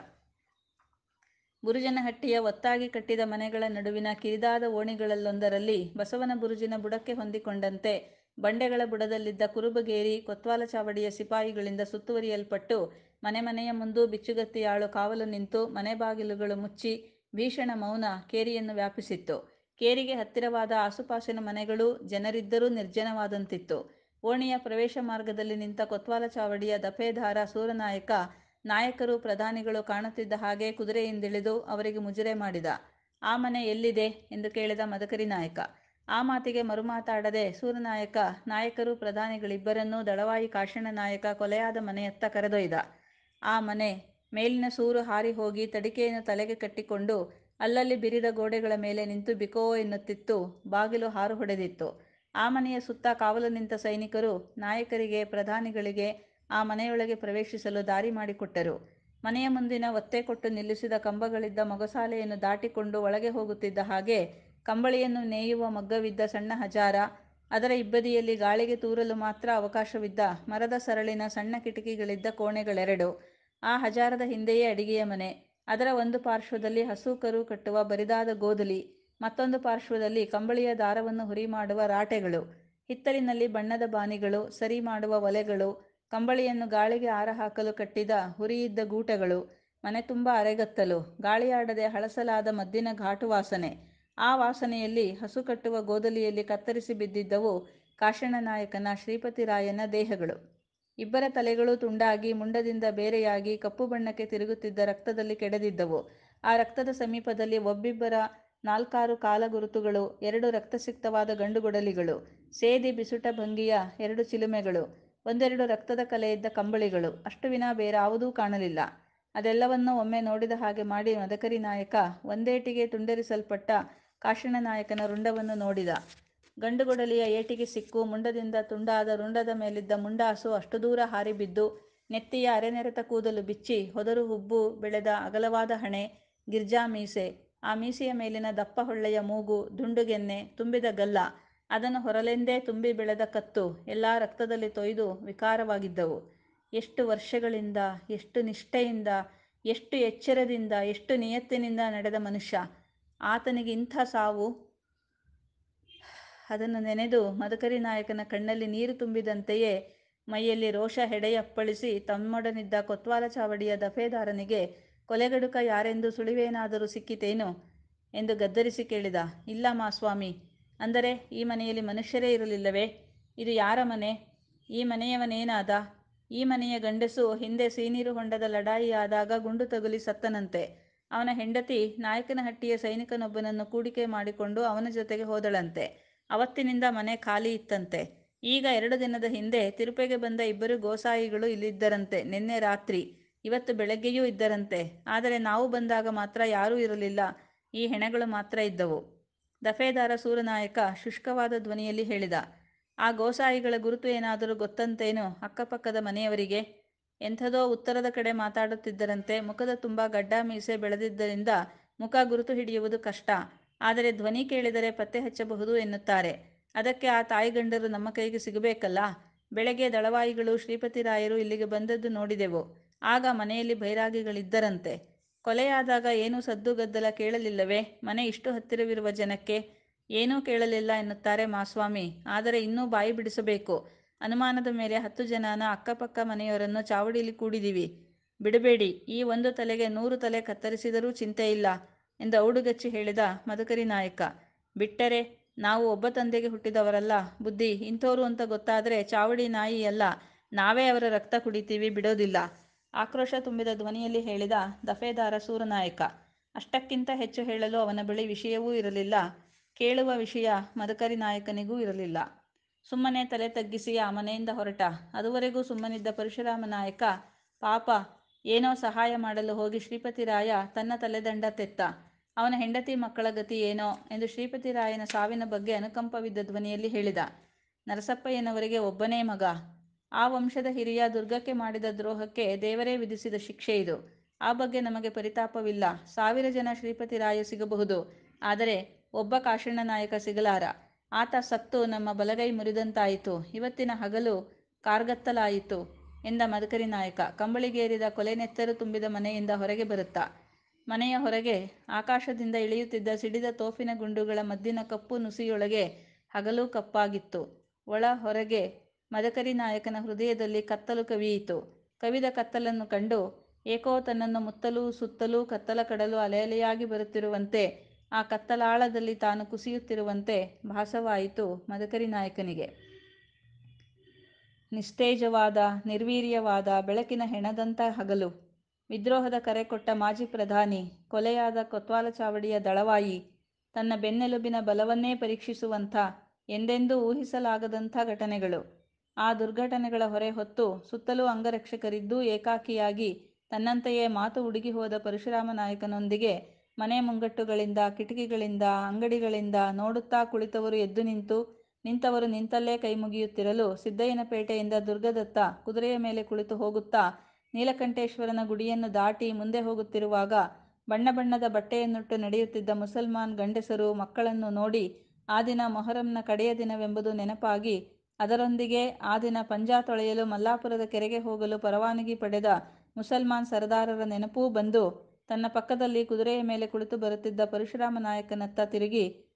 ಬುರುಜನಹಟ್ಟಿಯ ಒತ್ತಾಗಿ ಕಟ್ಟಿದ ಮನೆಗಳ ನಡುವಿನ ಕಿರಿದಾದ ಓಣಿಗಳಲ್ಲೊಂದರಲ್ಲಿ ಬಸವನ ಬುರುಜಿನ ಬುಡಕ್ಕೆ ಹೊಂದಿಕೊಂಡಂತೆ ಬಂಡೆಗಳ ಬುಡದಲ್ಲಿದ್ದ ಕುರುಬಗೇರಿ ಕೊತ್ವಾಲ ಚಾವಡಿಯ ಸಿಪಾಯಿಗಳಿಂದ ಸುತ್ತುವರಿಯಲ್ಪಟ್ಟು ಮನೆ ಮನೆಯ ಮುಂದೂ ಬಿಚ್ಚುಗತ್ತಿಯಾಳು ಕಾವಲು ನಿಂತು ಮನೆ ಬಾಗಿಲುಗಳು ಮುಚ್ಚಿ ಭೀಷಣ ಮೌನ ಕೇರಿಯನ್ನು ವ್ಯಾಪಿಸಿತ್ತು. ಕೇರಿಗೆ ಹತ್ತಿರವಾದ ಆಸುಪಾಸಿನ ಮನೆಗಳೂ ಜನರಿದ್ದರೂ ನಿರ್ಜನವಾದಂತಿತ್ತು. ಓಣಿಯ ಪ್ರವೇಶ ಮಾರ್ಗದಲ್ಲಿ ನಿಂತ ಕೊತ್ವಾಲ ಚಾವಡಿಯ ದಫೇದಾರ ಸೂರನಾಯಕ ನಾಯಕರೂ ಪ್ರಧಾನಿಗಳೂ ಕಾಣುತ್ತಿದ್ದ ಹಾಗೆ ಕುದುರೆಯಿಂದಿಳಿದು ಅವರಿಗೆ ಮುಜುರೆ ಮಾಡಿದ. ಆ ಮನೆ ಎಲ್ಲಿದೆ? ಎಂದು ಕೇಳಿದ ಮದಕರಿನಾಯಕ. ಆ ಮಾತಿಗೆ ಮರುಮಾತಾಡದೆ ಸೂರನಾಯಕ ನಾಯಕರೂ ಪ್ರಧಾನಿಗಳಿಬ್ಬರನ್ನೂ ದಳವಾಯಿ ಕಾಶಣ್ಣನಾಯಕ ಕೊಲೆಯಾದ ಮನೆಯತ್ತ ಕರೆದೊಯ್ದ. ಆ ಮನೆ. ಮೇಲಿನ ಸೂರು ಹಾರಿಹೋಗಿ ತಡಿಕೆಯನ್ನು ತಲೆಗೆ ಕಟ್ಟಿಕೊಂಡು ಅಲ್ಲಲ್ಲಿ ಬಿರಿದ ಗೋಡೆಗಳ ಮೇಲೆ ನಿಂತು ಬಿಕೋ ಎನ್ನುತ್ತಿತ್ತು. ಬಾಗಿಲು ಹಾರು ಹೊಡೆದಿತ್ತು. ಆ ಮನೆಯ ಸುತ್ತ ಕಾವಲು ನಿಂತ ಸೈನಿಕರು ನಾಯಕರಿಗೆ, ಪ್ರಧಾನಿಗಳಿಗೆ ಆ ಮನೆಯೊಳಗೆ ಪ್ರವೇಶಿಸಲು ದಾರಿ ಮಾಡಿಕೊಟ್ಟರು. ಮನೆಯ ಮುಂದಿನ ಒತ್ತೆ ಕೊಟ್ಟು ನಿಲ್ಲಿಸಿದ ಕಂಬಗಳಿದ್ದ ಮೊಗಸಾಲೆಯನ್ನು ದಾಟಿಕೊಂಡು ಒಳಗೆ ಹೋಗುತ್ತಿದ್ದ ಹಾಗೆ ಕಂಬಳಿಯನ್ನು ನೇಯುವ ಮಗ್ಗವಿದ್ದ ಸಣ್ಣ ಹಜಾರ, ಅದರ ಇಬ್ಬದಿಯಲ್ಲಿ ಗಾಳಿಗೆ ತೂರಲು ಮಾತ್ರ ಅವಕಾಶವಿದ್ದ ಮರದ ಸರಳಿನ ಸಣ್ಣ ಕಿಟಿಕಿಗಳಿದ್ದ ಕೋಣೆಗಳೆರಡು, ಆ ಹಜಾರದ ಹಿಂದೆಯೇ ಅಡಿಗೆಯ ಮನೆ, ಅದರ ಒಂದು ಪಾರ್ಶ್ವದಲ್ಲಿ ಹಸು ಕರು ಕಟ್ಟುವ ಬರಿದಾದ ಗೋದಲಿ, ಮತ್ತೊಂದು ಪಾರ್ಶ್ವದಲ್ಲಿ ಕಂಬಳಿಯ ದಾರವನ್ನು ಹುರಿಮಾಡುವ ರಾಟೆಗಳು, ಹಿತ್ತಲಿನಲ್ಲಿ ಬಣ್ಣದ ಬಾನಿಗಳು ಸರಿ ಮಾಡುವ ಒಲೆಗಳು ಕಂಬಳಿಯನ್ನು ಗಾಳಿಗೆ ಆರಹಾಕಲು ಕಟ್ಟಿದ ಹುರಿಯಿದ್ದ ಗೂಟಗಳು ಮನೆ ತುಂಬ ಅರೆಗತ್ತಲು ಗಾಳಿಯಾಡದೆ ಹಳಸಲಾದ ಮದ್ದಿನ ಘಾಟು ವಾಸನೆ ಆ ವಾಸನೆಯಲ್ಲಿ ಹಸು ಕಟ್ಟುವ ಗೋದಲಿಯಲ್ಲಿ ಕತ್ತರಿಸಿ ಬಿದ್ದಿದ್ದವು ಕಾಶಣ್ಣನಾಯಕನ ಶ್ರೀಪತಿರಾಯನ ದೇಹಗಳು ಇಬ್ಬರ ತಲೆಗಳೂ ತುಂಡಾಗಿ ಮುಂಡದಿಂದ ಬೇರೆಯಾಗಿ ಕಪ್ಪು ಬಣ್ಣಕ್ಕೆ ತಿರುಗುತ್ತಿದ್ದ ರಕ್ತದಲ್ಲಿ ಕೆಡೆದಿದ್ದವು ಆ ರಕ್ತದ ಸಮೀಪದಲ್ಲಿ ಒಬ್ಬಿಬ್ಬರ ನಾಲ್ಕಾರು ಕಾಲಗುರುತುಗಳು ಎರಡು ರಕ್ತಸಿಕ್ತವಾದ ಗಂಡುಗೊಡಲಿಗಳು ಸೇದಿ ಬಿಸುಟ ಭಂಗಿಯ ಎರಡು ಚಿಲುಮೆಗಳು ಒಂದೆರಡು ರಕ್ತದ ಕಲೆಯಿದ್ದ ಕಂಬಳಿಗಳು ಅಷ್ಟು ವಿನಾ ಬೇರಾವುದೂ ಕಾಣಲಿಲ್ಲ ಅದೆಲ್ಲವನ್ನೂ ಒಮ್ಮೆ ನೋಡಿದ ಹಾಗೆ ಮಾಡಿ ಮದಕರಿ ನಾಯಕ ಒಂದೇಟಿಗೆ ತುಂಡರಿಸಲ್ಪಟ್ಟ ಕಾಶಣ್ಣನಾಯಕನ ರುಂಡವನ್ನು ನೋಡಿದ ಗಂಡುಗೊಡಲಿಯ ಏಟಿಗೆ ಸಿಕ್ಕು ಮುಂಡದಿಂದ ತುಂಡಾದ ರುಂಡದ ಮೇಲಿದ್ದ ಮುಂಡಾಸು ಅಷ್ಟು ದೂರ ಹಾರಿಬಿದ್ದು ನೆತ್ತಿಯ ಅರೆನೆರೆತ ಕೂದಲು ಬಿಚ್ಚಿ ಹೊದರು ಹುಬ್ಬು ಬೆಳೆದ ಅಗಲವಾದ ಹಣೆ ಗಿರ್ಜಾ ಮೀಸೆ ಆ ಮೀಸೆಯ ಮೇಲಿನ ದಪ್ಪ ಹೊಳ್ಳೆಯ ಮೂಗು ದುಂಡುಗೆನ್ನೆ ತುಂಬಿದ ಗಲ್ಲ ಅದನ್ನು ಹೊರಲೆಂದೇ ತುಂಬಿ ಬೆಳೆದ ಕತ್ತು ಎಲ್ಲ ರಕ್ತದಲ್ಲಿ ತೊಯ್ದು ವಿಕಾರವಾಗಿದ್ದವು ಎಷ್ಟು ವರ್ಷಗಳಿಂದ ಎಷ್ಟು ನಿಷ್ಠೆಯಿಂದ ಎಷ್ಟು ಎಚ್ಚರದಿಂದ ಎಷ್ಟು ನಿಯತ್ತಿನಿಂದ ನಡೆದ ಮನುಷ್ಯ ಆತನಿಗೆ ಇಂಥ ಸಾವು ಅದನ್ನು ನೆನೆದು ಮದಕರಿ ನಾಯಕನ ಕಣ್ಣಲ್ಲಿ ನೀರು ತುಂಬಿದಂತೆಯೇ ಮೈಯಲ್ಲಿ ರೋಷ ಹೆಡೆಯಪ್ಪಳಿಸಿ ತಮ್ಮೊಡನಿದ್ದ ಕೊತ್ವಾಲ ಚಾವಡಿಯ ದಫೇದಾರನಿಗೆ ಕೊಲೆಗಡುಕ ಯಾರೆಂದು ಸುಳಿವೇನಾದರೂ ಸಿಕ್ಕಿತೇನು ಎಂದು ಗದ್ದರಿಸಿ ಕೇಳಿದ ಇಲ್ಲ ಮಾಸ್ವಾಮಿ ಅಂದರೆ ಈ ಮನೆಯಲ್ಲಿ ಮನುಷ್ಯರೇ ಇರಲಿಲ್ಲವೇ ಇದು ಯಾರ ಮನೆ ಈ ಮನೆಯವನೇನಾದ ಈ ಮನೆಯ ಗಂಡಸು ಹಿಂದೆ ಸೀನೀರು ಹೊಂಡದ ಲಢಾಯಿಯಾದಾಗ ಗುಂಡು ತಗುಲಿ ಸತ್ತನಂತೆ ಅವನ ಹೆಂಡತಿ ನಾಯಕನಹಟ್ಟಿಯ ಸೈನಿಕನೊಬ್ಬನನ್ನು ಕೂಡಿಕೆ ಮಾಡಿಕೊಂಡು ಅವನ ಜೊತೆಗೆ ಹೋದಳಂತೆ ಅವತ್ತಿನಿಂದ ಮನೆ ಖಾಲಿ ಇತ್ತಂತೆ ಈಗ ಎರಡು ದಿನದ ಹಿಂದೆ ತಿರುಪೆಗೆ ಬಂದ ಇಬ್ಬರು ಗೋಸಾಯಿಗಳು ಇಲ್ಲಿದ್ದರಂತೆ ನಿನ್ನೆ ರಾತ್ರಿ ಇವತ್ತು ಬೆಳಗ್ಗೆಯೂ ಇದ್ದರಂತೆ ಆದರೆ ನಾವು ಬಂದಾಗ ಮಾತ್ರ ಯಾರೂ ಇರಲಿಲ್ಲ ಈ ಹೆಣಗಳು ಮಾತ್ರ ಇದ್ದವು ದಫೇದಾರ ಸೂರನಾಯಕ ಶುಷ್ಕವಾದ ಧ್ವನಿಯಲ್ಲಿ ಹೇಳಿದ ಆ ಗೋಸಾಯಿಗಳ ಗುರುತು ಏನಾದರೂ ಗೊತ್ತಂತೇನು ಅಕ್ಕಪಕ್ಕದ ಮನೆಯವರಿಗೆ ಎಂಥದೋ ಉತ್ತರದ ಕಡೆ ಮಾತಾಡುತ್ತಿದ್ದರಂತೆ ಮುಖದ ತುಂಬ ಗಡ್ಡ ಮೀಸೆ ಬೆಳೆದಿದ್ದರಿಂದ ಮುಖ ಗುರುತು ಹಿಡಿಯುವುದು ಕಷ್ಟ ಆದರೆ ಧ್ವನಿ ಕೇಳಿದರೆ ಪತ್ತೆ ಹಚ್ಚಬಹುದು ಎನ್ನುತ್ತಾರೆ ಅದಕ್ಕೆ ಆ ತಾಯಿಗಂಡರು ನಮ್ಮ ಕೈಗೆ ಸಿಗಬೇಕಲ್ಲ ಬೆಳಗ್ಗೆ ದಳವಾಯಿಗಳು ಶ್ರೀಪತಿರಾಯರು ಇಲ್ಲಿಗೆ ಬಂದದ್ದು ನೋಡಿದೆವು ಆಗ ಮನೆಯಲ್ಲಿ ಬೈರಾಗಿಗಳಿದ್ದರಂತೆ ಕೊಲೆಯಾದಾಗ ಏನೂ ಸದ್ದು ಗದ್ದಲ ಕೇಳಲಿಲ್ಲವೇ ಮನೆ ಇಷ್ಟು ಹತ್ತಿರವಿರುವ ಜನಕ್ಕೆ ಏನೂ ಕೇಳಲಿಲ್ಲ ಎನ್ನುತ್ತಾರೆ ಮಾಸ್ವಾಮಿ ಆದರೆ ಇನ್ನೂ ಬಾಯಿ ಬಿಡಿಸಬೇಕು ಅನುಮಾನದ ಮೇಲೆ ಹತ್ತು ಜನನ ಅಕ್ಕಪಕ್ಕ ಮನೆಯವರನ್ನು ಚಾವಡಿಲಿ ಕೂಡಿದೀವಿ ಬಿಡಬೇಡಿ ಈ ಒಂದು ತಲೆಗೆ ನೂರು ತಲೆ ಕತ್ತರಿಸಿದರೂ ಚಿಂತೆಯಿಲ್ಲ ಎಂದು ಔಡುಗಚ್ಚಿ ಹೇಳಿದ ಮದಕರಿ ನಾಯಕ ಬಿಟ್ಟರೆ ನಾವು ಒಬ್ಬ ತಂದೆಗೆ ಹುಟ್ಟಿದವರಲ್ಲ ಬುದ್ಧಿ ಇಂಥೋರು ಅಂತ ಗೊತ್ತಾದರೆ ಚಾವಡಿ ನಾಯಿ ಅಲ್ಲ ನಾವೇ ಅವರ ರಕ್ತ ಕುಡಿತೀವಿ ಬಿಡೋದಿಲ್ಲ ಆಕ್ರೋಶ ತುಂಬಿದ ಧ್ವನಿಯಲ್ಲಿ ಹೇಳಿದ ದಫೇದಾರ ಸೂರನಾಯಕ ಅಷ್ಟಕ್ಕಿಂತ ಹೆಚ್ಚು ಹೇಳಲು ಅವನ ಬಳಿ ವಿಷಯವೂ ಇರಲಿಲ್ಲ ಕೇಳುವ ವಿಷಯ ಮದಕರಿ ನಾಯಕನಿಗೂ ಇರಲಿಲ್ಲ ಸುಮ್ಮನೆ ತಲೆ ತಗ್ಗಿಸಿ ಆ ಮನೆಯಿಂದ ಹೊರಟ ಅದುವರೆಗೂ ಸುಮ್ಮನಿದ್ದ ಪರಶುರಾಮ ನಾಯಕ ಪಾಪ ಏನೋ ಸಹಾಯ ಮಾಡಲು ಹೋಗಿ ಶ್ರೀಪತಿರಾಯ ತನ್ನ ತಲೆದಂಡ ತೆತ್ತ ಅವನ ಹೆಂಡತಿ ಮಕ್ಕಳ ಗತಿ ಏನೋ ಎಂದು ಶ್ರೀಪತಿರಾಯನ ಸಾವಿನ ಬಗ್ಗೆ ಅನುಕಂಪವಿದ್ದ ಧ್ವನಿಯಲ್ಲಿ ಹೇಳಿದ ನರಸಪ್ಪಯ್ಯನವರಿಗೆ ಒಬ್ಬನೇ ಮಗ ಆ ವಂಶದ ಹಿರಿಯ ದುರ್ಗಕ್ಕೆ ಮಾಡಿದ ದ್ರೋಹಕ್ಕೆ ದೇವರೇ ವಿಧಿಸಿದ ಶಿಕ್ಷೆ ಇದು ಆ ಬಗ್ಗೆ ನಮಗೆ ಪರಿತಾಪವಿಲ್ಲ ಸಾವಿರ ಜನ ಶ್ರೀಪತಿರಾಯ ಸಿಗಬಹುದು ಆದರೆ ಒಬ್ಬ ಕಾಶಣ್ಣ ನಾಯಕ ಸಿಗಲಾರ ಆತ ಸತ್ತು ನಮ್ಮ ಬಲಗೈ ಮುರಿದಂತಾಯಿತು ಇವತ್ತಿನ ಹಗಲು ಕಾರ್ಗತ್ತಲಾಯಿತು ಎಂದ ಮದಕರಿ ನಾಯಕ ಕಂಬಳಿಗೇರಿದ ಕೊಲೆನೆತ್ತರು ತುಂಬಿದ ಮನೆಯಿಂದ ಹೊರಗೆ ಬರುತ್ತಾ ಮನೆಯ ಹೊರಗೆ ಆಕಾಶದಿಂದ ಇಳಿಯುತ್ತಿದ್ದ ಸಿಡಿದ ತೋಫಿನ ಗುಂಡುಗಳ ಮದ್ದಿನ ಕಪ್ಪು ನುಸಿಯೊಳಗೆ ಹಗಲು ಕಪ್ಪಾಗಿತ್ತು ಒಳ ಹೊರಗೆ ಮದಕರಿ ನಾಯಕನ ಹೃದಯದಲ್ಲಿ ಕತ್ತಲು ಕವಿಯಿತು ಕವಿದ ಕತ್ತಲನ್ನು ಕಂಡು ಏಕೋ ತನ್ನನ್ನು ಮುತ್ತಲೂ ಸುತ್ತಲೂ ಕತ್ತಲ ಕಡಲು ಅಲೆಯಲೆಯಾಗಿ ಬರುತ್ತಿರುವಂತೆ ಆ ಕತ್ತಲಾಳದಲ್ಲಿ ತಾನು ಕುಸಿಯುತ್ತಿರುವಂತೆ ಭಾಸವಾಯಿತು ಮದಕರಿ ನಾಯಕನಿಗೆ ನಿಸ್ತೇಜವಾದ ನಿರ್ವೀರ್ಯವಾದ ಬೆಳಕಿನ ಹೆಣದಂಥ ಹಗಲು ವಿದ್ರೋಹದ ಕರೆ ಕೊಟ್ಟ ಮಾಜಿ ಪ್ರಧಾನಿ ಕೊಲೆಯಾದ ಕೊತ್ವಾಲ ಚಾವಡಿಯ ದಳವಾಯಿ ತನ್ನ ಬೆನ್ನೆಲುಬಿನ ಬಲವನ್ನೇ ಪರೀಕ್ಷಿಸುವಂಥ ಎಂದೆಂದೂ ಊಹಿಸಲಾಗದಂಥ ಘಟನೆಗಳು ಆ ದುರ್ಘಟನೆಗಳ ಹೊರೆ ಹೊತ್ತು ಸುತ್ತಲೂ ಅಂಗರಕ್ಷಕರಿದ್ದೂ ಏಕಾಕಿಯಾಗಿ ತನ್ನಂತೆಯೇ ಮಾತು ಉಡುಗಿ ಹೋದ ಪರಶುರಾಮ ನಾಯಕನೊಂದಿಗೆ ಮನೆ ಮುಂಗಟ್ಟುಗಳಿಂದ ಕಿಟಕಿಗಳಿಂದ ಅಂಗಡಿಗಳಿಂದ ನೋಡುತ್ತಾ ಕುಳಿತವರು ಎದ್ದು ನಿಂತು ನಿಂತವರು ನಿಂತಲ್ಲೇ ಕೈಮುಗಿಯುತ್ತಿರಲು ಸಿದ್ದಯ್ಯನಪೇಟೆಯಿಂದ ದುರ್ಗದತ್ತ ಕುದುರೆಯ ಮೇಲೆ ಕುಳಿತು ಹೋಗುತ್ತಾ ನೀಲಕಂಠೇಶ್ವರನ ಗುಡಿಯನ್ನು ದಾಟಿ ಮುಂದೆ ಹೋಗುತ್ತಿರುವಾಗ ಬಣ್ಣ ಬಣ್ಣದ ಬಟ್ಟೆಯನ್ನುಟ್ಟು ನಡೆಯುತ್ತಿದ್ದ ಮುಸಲ್ಮಾನ್ ಗಂಡಸರು ಮಕ್ಕಳನ್ನು ನೋಡಿ ಆ ದಿನ ಮೊಹರಂನ ಕಡೆಯ ದಿನವೆಂಬುದು ನೆನಪಾಗಿ ಅದರೊಂದಿಗೆ ಆ ದಿನ ಪಂಜಾ ತೊಳೆಯಲು ಮಲ್ಲಾಪುರದ ಕೆರೆಗೆ ಹೋಗಲು ಪರವಾನಗಿ ಪಡೆದ ಮುಸಲ್ಮಾನ್ ಸರದಾರರ ನೆನಪೂ ಬಂದು ತನ್ನ ಪಕ್ಕದಲ್ಲಿ ಕುದುರೆಯ ಮೇಲೆ ಕುಳಿತು ಬರುತ್ತಿದ್ದ ಪರಶುರಾಮ ನಾಯಕನತ್ತ ತಿರುಗಿ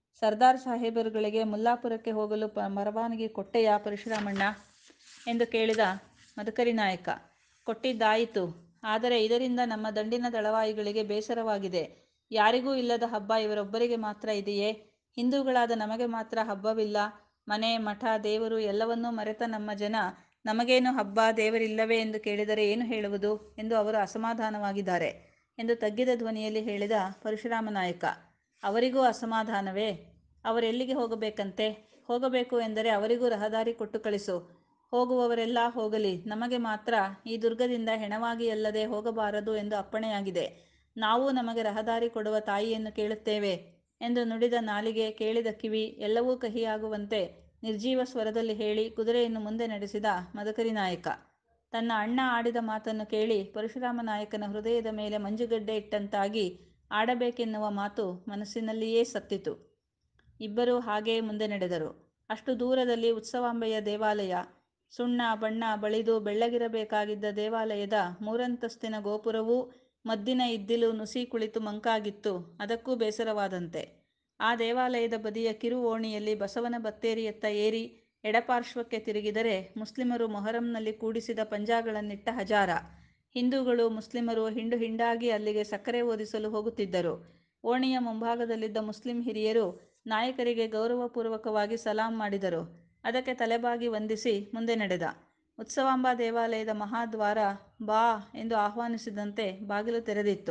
ಸರ್ದಾರ್ ಸಾಹೇಬರುಗಳಿಗೆ ಮುಲ್ಲಾಪುರಕ್ಕೆ ಹೋಗಲು ಪ ಪರವಾನಗಿ ಕೊಟ್ಟೆಯಾ ಪರಶುರಾಮಣ್ಣ ಎಂದು ಕೇಳಿದ ಮದಕರಿ ನಾಯಕ ಕೊಟ್ಟಿದ್ದಾಯಿತು ಆದರೆ ಇದರಿಂದ ನಮ್ಮ ದಂಡಿನ ದಳವಾಯಿಗಳಿಗೆ ಬೇಸರವಾಗಿದೆ ಯಾರಿಗೂ ಇಲ್ಲದ ಹಬ್ಬ ಇವರೊಬ್ಬರಿಗೆ ಮಾತ್ರ ಇದೆಯೇ ಹಿಂದೂಗಳಾದ ನಮಗೆ ಮಾತ್ರ ಹಬ್ಬವಿಲ್ಲ ಮನೆ ಮಠ ದೇವರು ಎಲ್ಲವನ್ನೂ ಮರೆತ ನಮ್ಮ ಜನ ನಮಗೇನು ಹಬ್ಬ ದೇವರಿಲ್ಲವೇ ಎಂದು ಕೇಳಿದರೆ ಏನು ಹೇಳುವುದು ಎಂದು ಅವರು ಅಸಮಾಧಾನವಾಗಿದ್ದಾರೆ ಎಂದು ತಗ್ಗಿದ ಧ್ವನಿಯಲ್ಲಿ ಹೇಳಿದ ಪರಶುರಾಮ ನಾಯಕ ಅವರಿಗೂ ಅಸಮಾಧಾನವೇ ಅವರೆಲ್ಲಿಗೆ ಹೋಗಬೇಕಂತೆ ಹೋಗಬೇಕು ಎಂದರೆ ಅವರಿಗೂ ರಹದಾರಿ ಕೊಟ್ಟು ಕಳಿಸು ಹೋಗುವವರೆಲ್ಲ ಹೋಗಲಿ ನಮಗೆ ಮಾತ್ರ ಈ ದುರ್ಗದಿಂದ ಹೆಣವಾಗಿಯಲ್ಲದೆ ಹೋಗಬಾರದು ಎಂದು ಅಪ್ಪಣೆಯಾಗಿದೆ ನಾವು ನಮಗೆ ರಹದಾರಿ ಕೊಡುವ ತಾಯಿಯನ್ನು ಕೇಳುತ್ತೇವೆ ಎಂದು ನುಡಿದ ನಾಲಿಗೆ ಕೇಳಿದ ಕಿವಿ ಎಲ್ಲವೂ ಕಹಿಯಾಗುವಂತೆ ನಿರ್ಜೀವ ಸ್ವರದಲ್ಲಿ ಹೇಳಿ ಕುದುರೆಯನ್ನು ಮುಂದೆ ನಡೆಸಿದ ಮದಕರಿ ನಾಯಕ ತನ್ನ ಅಣ್ಣ ಆಡಿದ ಮಾತನ್ನು ಕೇಳಿ ಪರಶುರಾಮ ನಾಯಕನ ಹೃದಯದ ಮೇಲೆ ಮಂಜುಗಡ್ಡೆ ಇಟ್ಟಂತಾಗಿ ಆಡಬೇಕೆನ್ನುವ ಮಾತು ಮನಸ್ಸಿನಲ್ಲಿಯೇ ಸತ್ತಿತು ಇಬ್ಬರೂ ಹಾಗೇ ಮುಂದೆ ನಡೆದರು ಅಷ್ಟು ದೂರದಲ್ಲಿ ಉತ್ಸವಾಂಬೆಯ ದೇವಾಲಯ ಸುಣ್ಣ ಬಣ್ಣ ಬಳಿದು ಬೆಳ್ಳಗಿರಬೇಕಾಗಿದ್ದ ದೇವಾಲಯದ ಮೂರಂತಸ್ತಿನ ಗೋಪುರವೂ ಮದ್ದಿನ ಇದ್ದಿಲು ನುಸಿ ಕುಳಿತು ಮಂಕಾಗಿತ್ತು ಅದಕ್ಕೂ ಬೇಸರವಾದಂತೆ ಆ ದೇವಾಲಯದ ಬದಿಯ ಕಿರು ಓಣಿಯಲ್ಲಿ ಬಸವನ ಬತ್ತೇರಿಯತ್ತ ಏರಿ ಎಡಪಾರ್ಶ್ವಕ್ಕೆ ತಿರುಗಿದರೆ ಮುಸ್ಲಿಮರು ಮೊಹರಂನಲ್ಲಿ ಕೂಡಿಸಿದ ಪಂಜಾಗಳನ್ನಿಟ್ಟ ಹಜಾರ ಹಿಂದೂಗಳು ಮುಸ್ಲಿಮರು ಹಿಂಡು ಹಿಂಡಾಗಿ ಅಲ್ಲಿಗೆ ಸಕ್ಕರೆ ಓದಿಸಲು ಹೋಗುತ್ತಿದ್ದರು ಓಣಿಯ ಮುಂಭಾಗದಲ್ಲಿದ್ದ ಮುಸ್ಲಿಂ ಹಿರಿಯರು ನಾಯಕರಿಗೆ ಗೌರವಪೂರ್ವಕವಾಗಿ ಸಲಾಂ ಮಾಡಿದರು ಅದಕ್ಕೆ ತಲೆಬಾಗಿ ವಂದಿಸಿ ಮುಂದೆ ನಡೆದ ಉತ್ಸವಾಂಬ ದೇವಾಲಯದ ಮಹಾದ್ವಾರ ಬಾ ಎಂದು ಆಹ್ವಾನಿಸಿದಂತೆ ಬಾಗಿಲು ತೆರೆದಿತ್ತು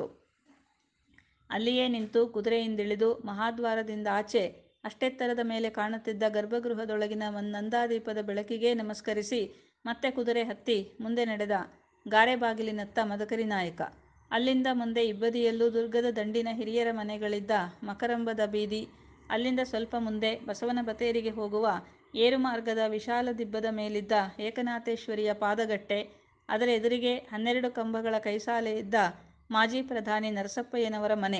ಅಲ್ಲಿಯೇ ನಿಂತು ಕುದುರೆಯಿಂದಿಳಿದು ಮಹಾದ್ವಾರದಿಂದಾಚೆ ಅಷ್ಟೆತ್ತರದ ಮೇಲೆ ಕಾಣುತ್ತಿದ್ದ ಗರ್ಭಗೃಹದೊಳಗಿನ ನಂದಾದೀಪದ ಬೆಳಕಿಗೇ ನಮಸ್ಕರಿಸಿ ಮತ್ತೆ ಕುದುರೆ ಹತ್ತಿ ಮುಂದೆ ನಡೆದ ಗಾರೆ ಬಾಗಿಲಿನತ್ತ ಮದಕರಿ ನಾಯಕ ಅಲ್ಲಿಂದ ಮುಂದೆ ಇಬ್ಬದಿಯಲ್ಲೂ ದುರ್ಗದ ದಂಡಿನ ಹಿರಿಯರ ಮನೆಗಳಿದ್ದ ಮಕರಂಬದ ಬೀದಿ ಅಲ್ಲಿಂದ ಸ್ವಲ್ಪ ಮುಂದೆ ಬಸವನ ಬತೇರಿಗೆ ಹೋಗುವ ಏರುಮಾರ್ಗದ ವಿಶಾಲ ದಿಬ್ಬದ ಮೇಲಿದ್ದ ಏಕನಾಥೇಶ್ವರಿಯ ಪಾದಗಟ್ಟೆ ಅದರ ಎದುರಿಗೆ ಹನ್ನೆರಡು ಕಂಬಗಳ ಕೈಸಾಲೆಯಿದ್ದ ಮಾಜಿ ಪ್ರಧಾನಿ ನರಸಪ್ಪಯ್ಯನವರ ಮನೆ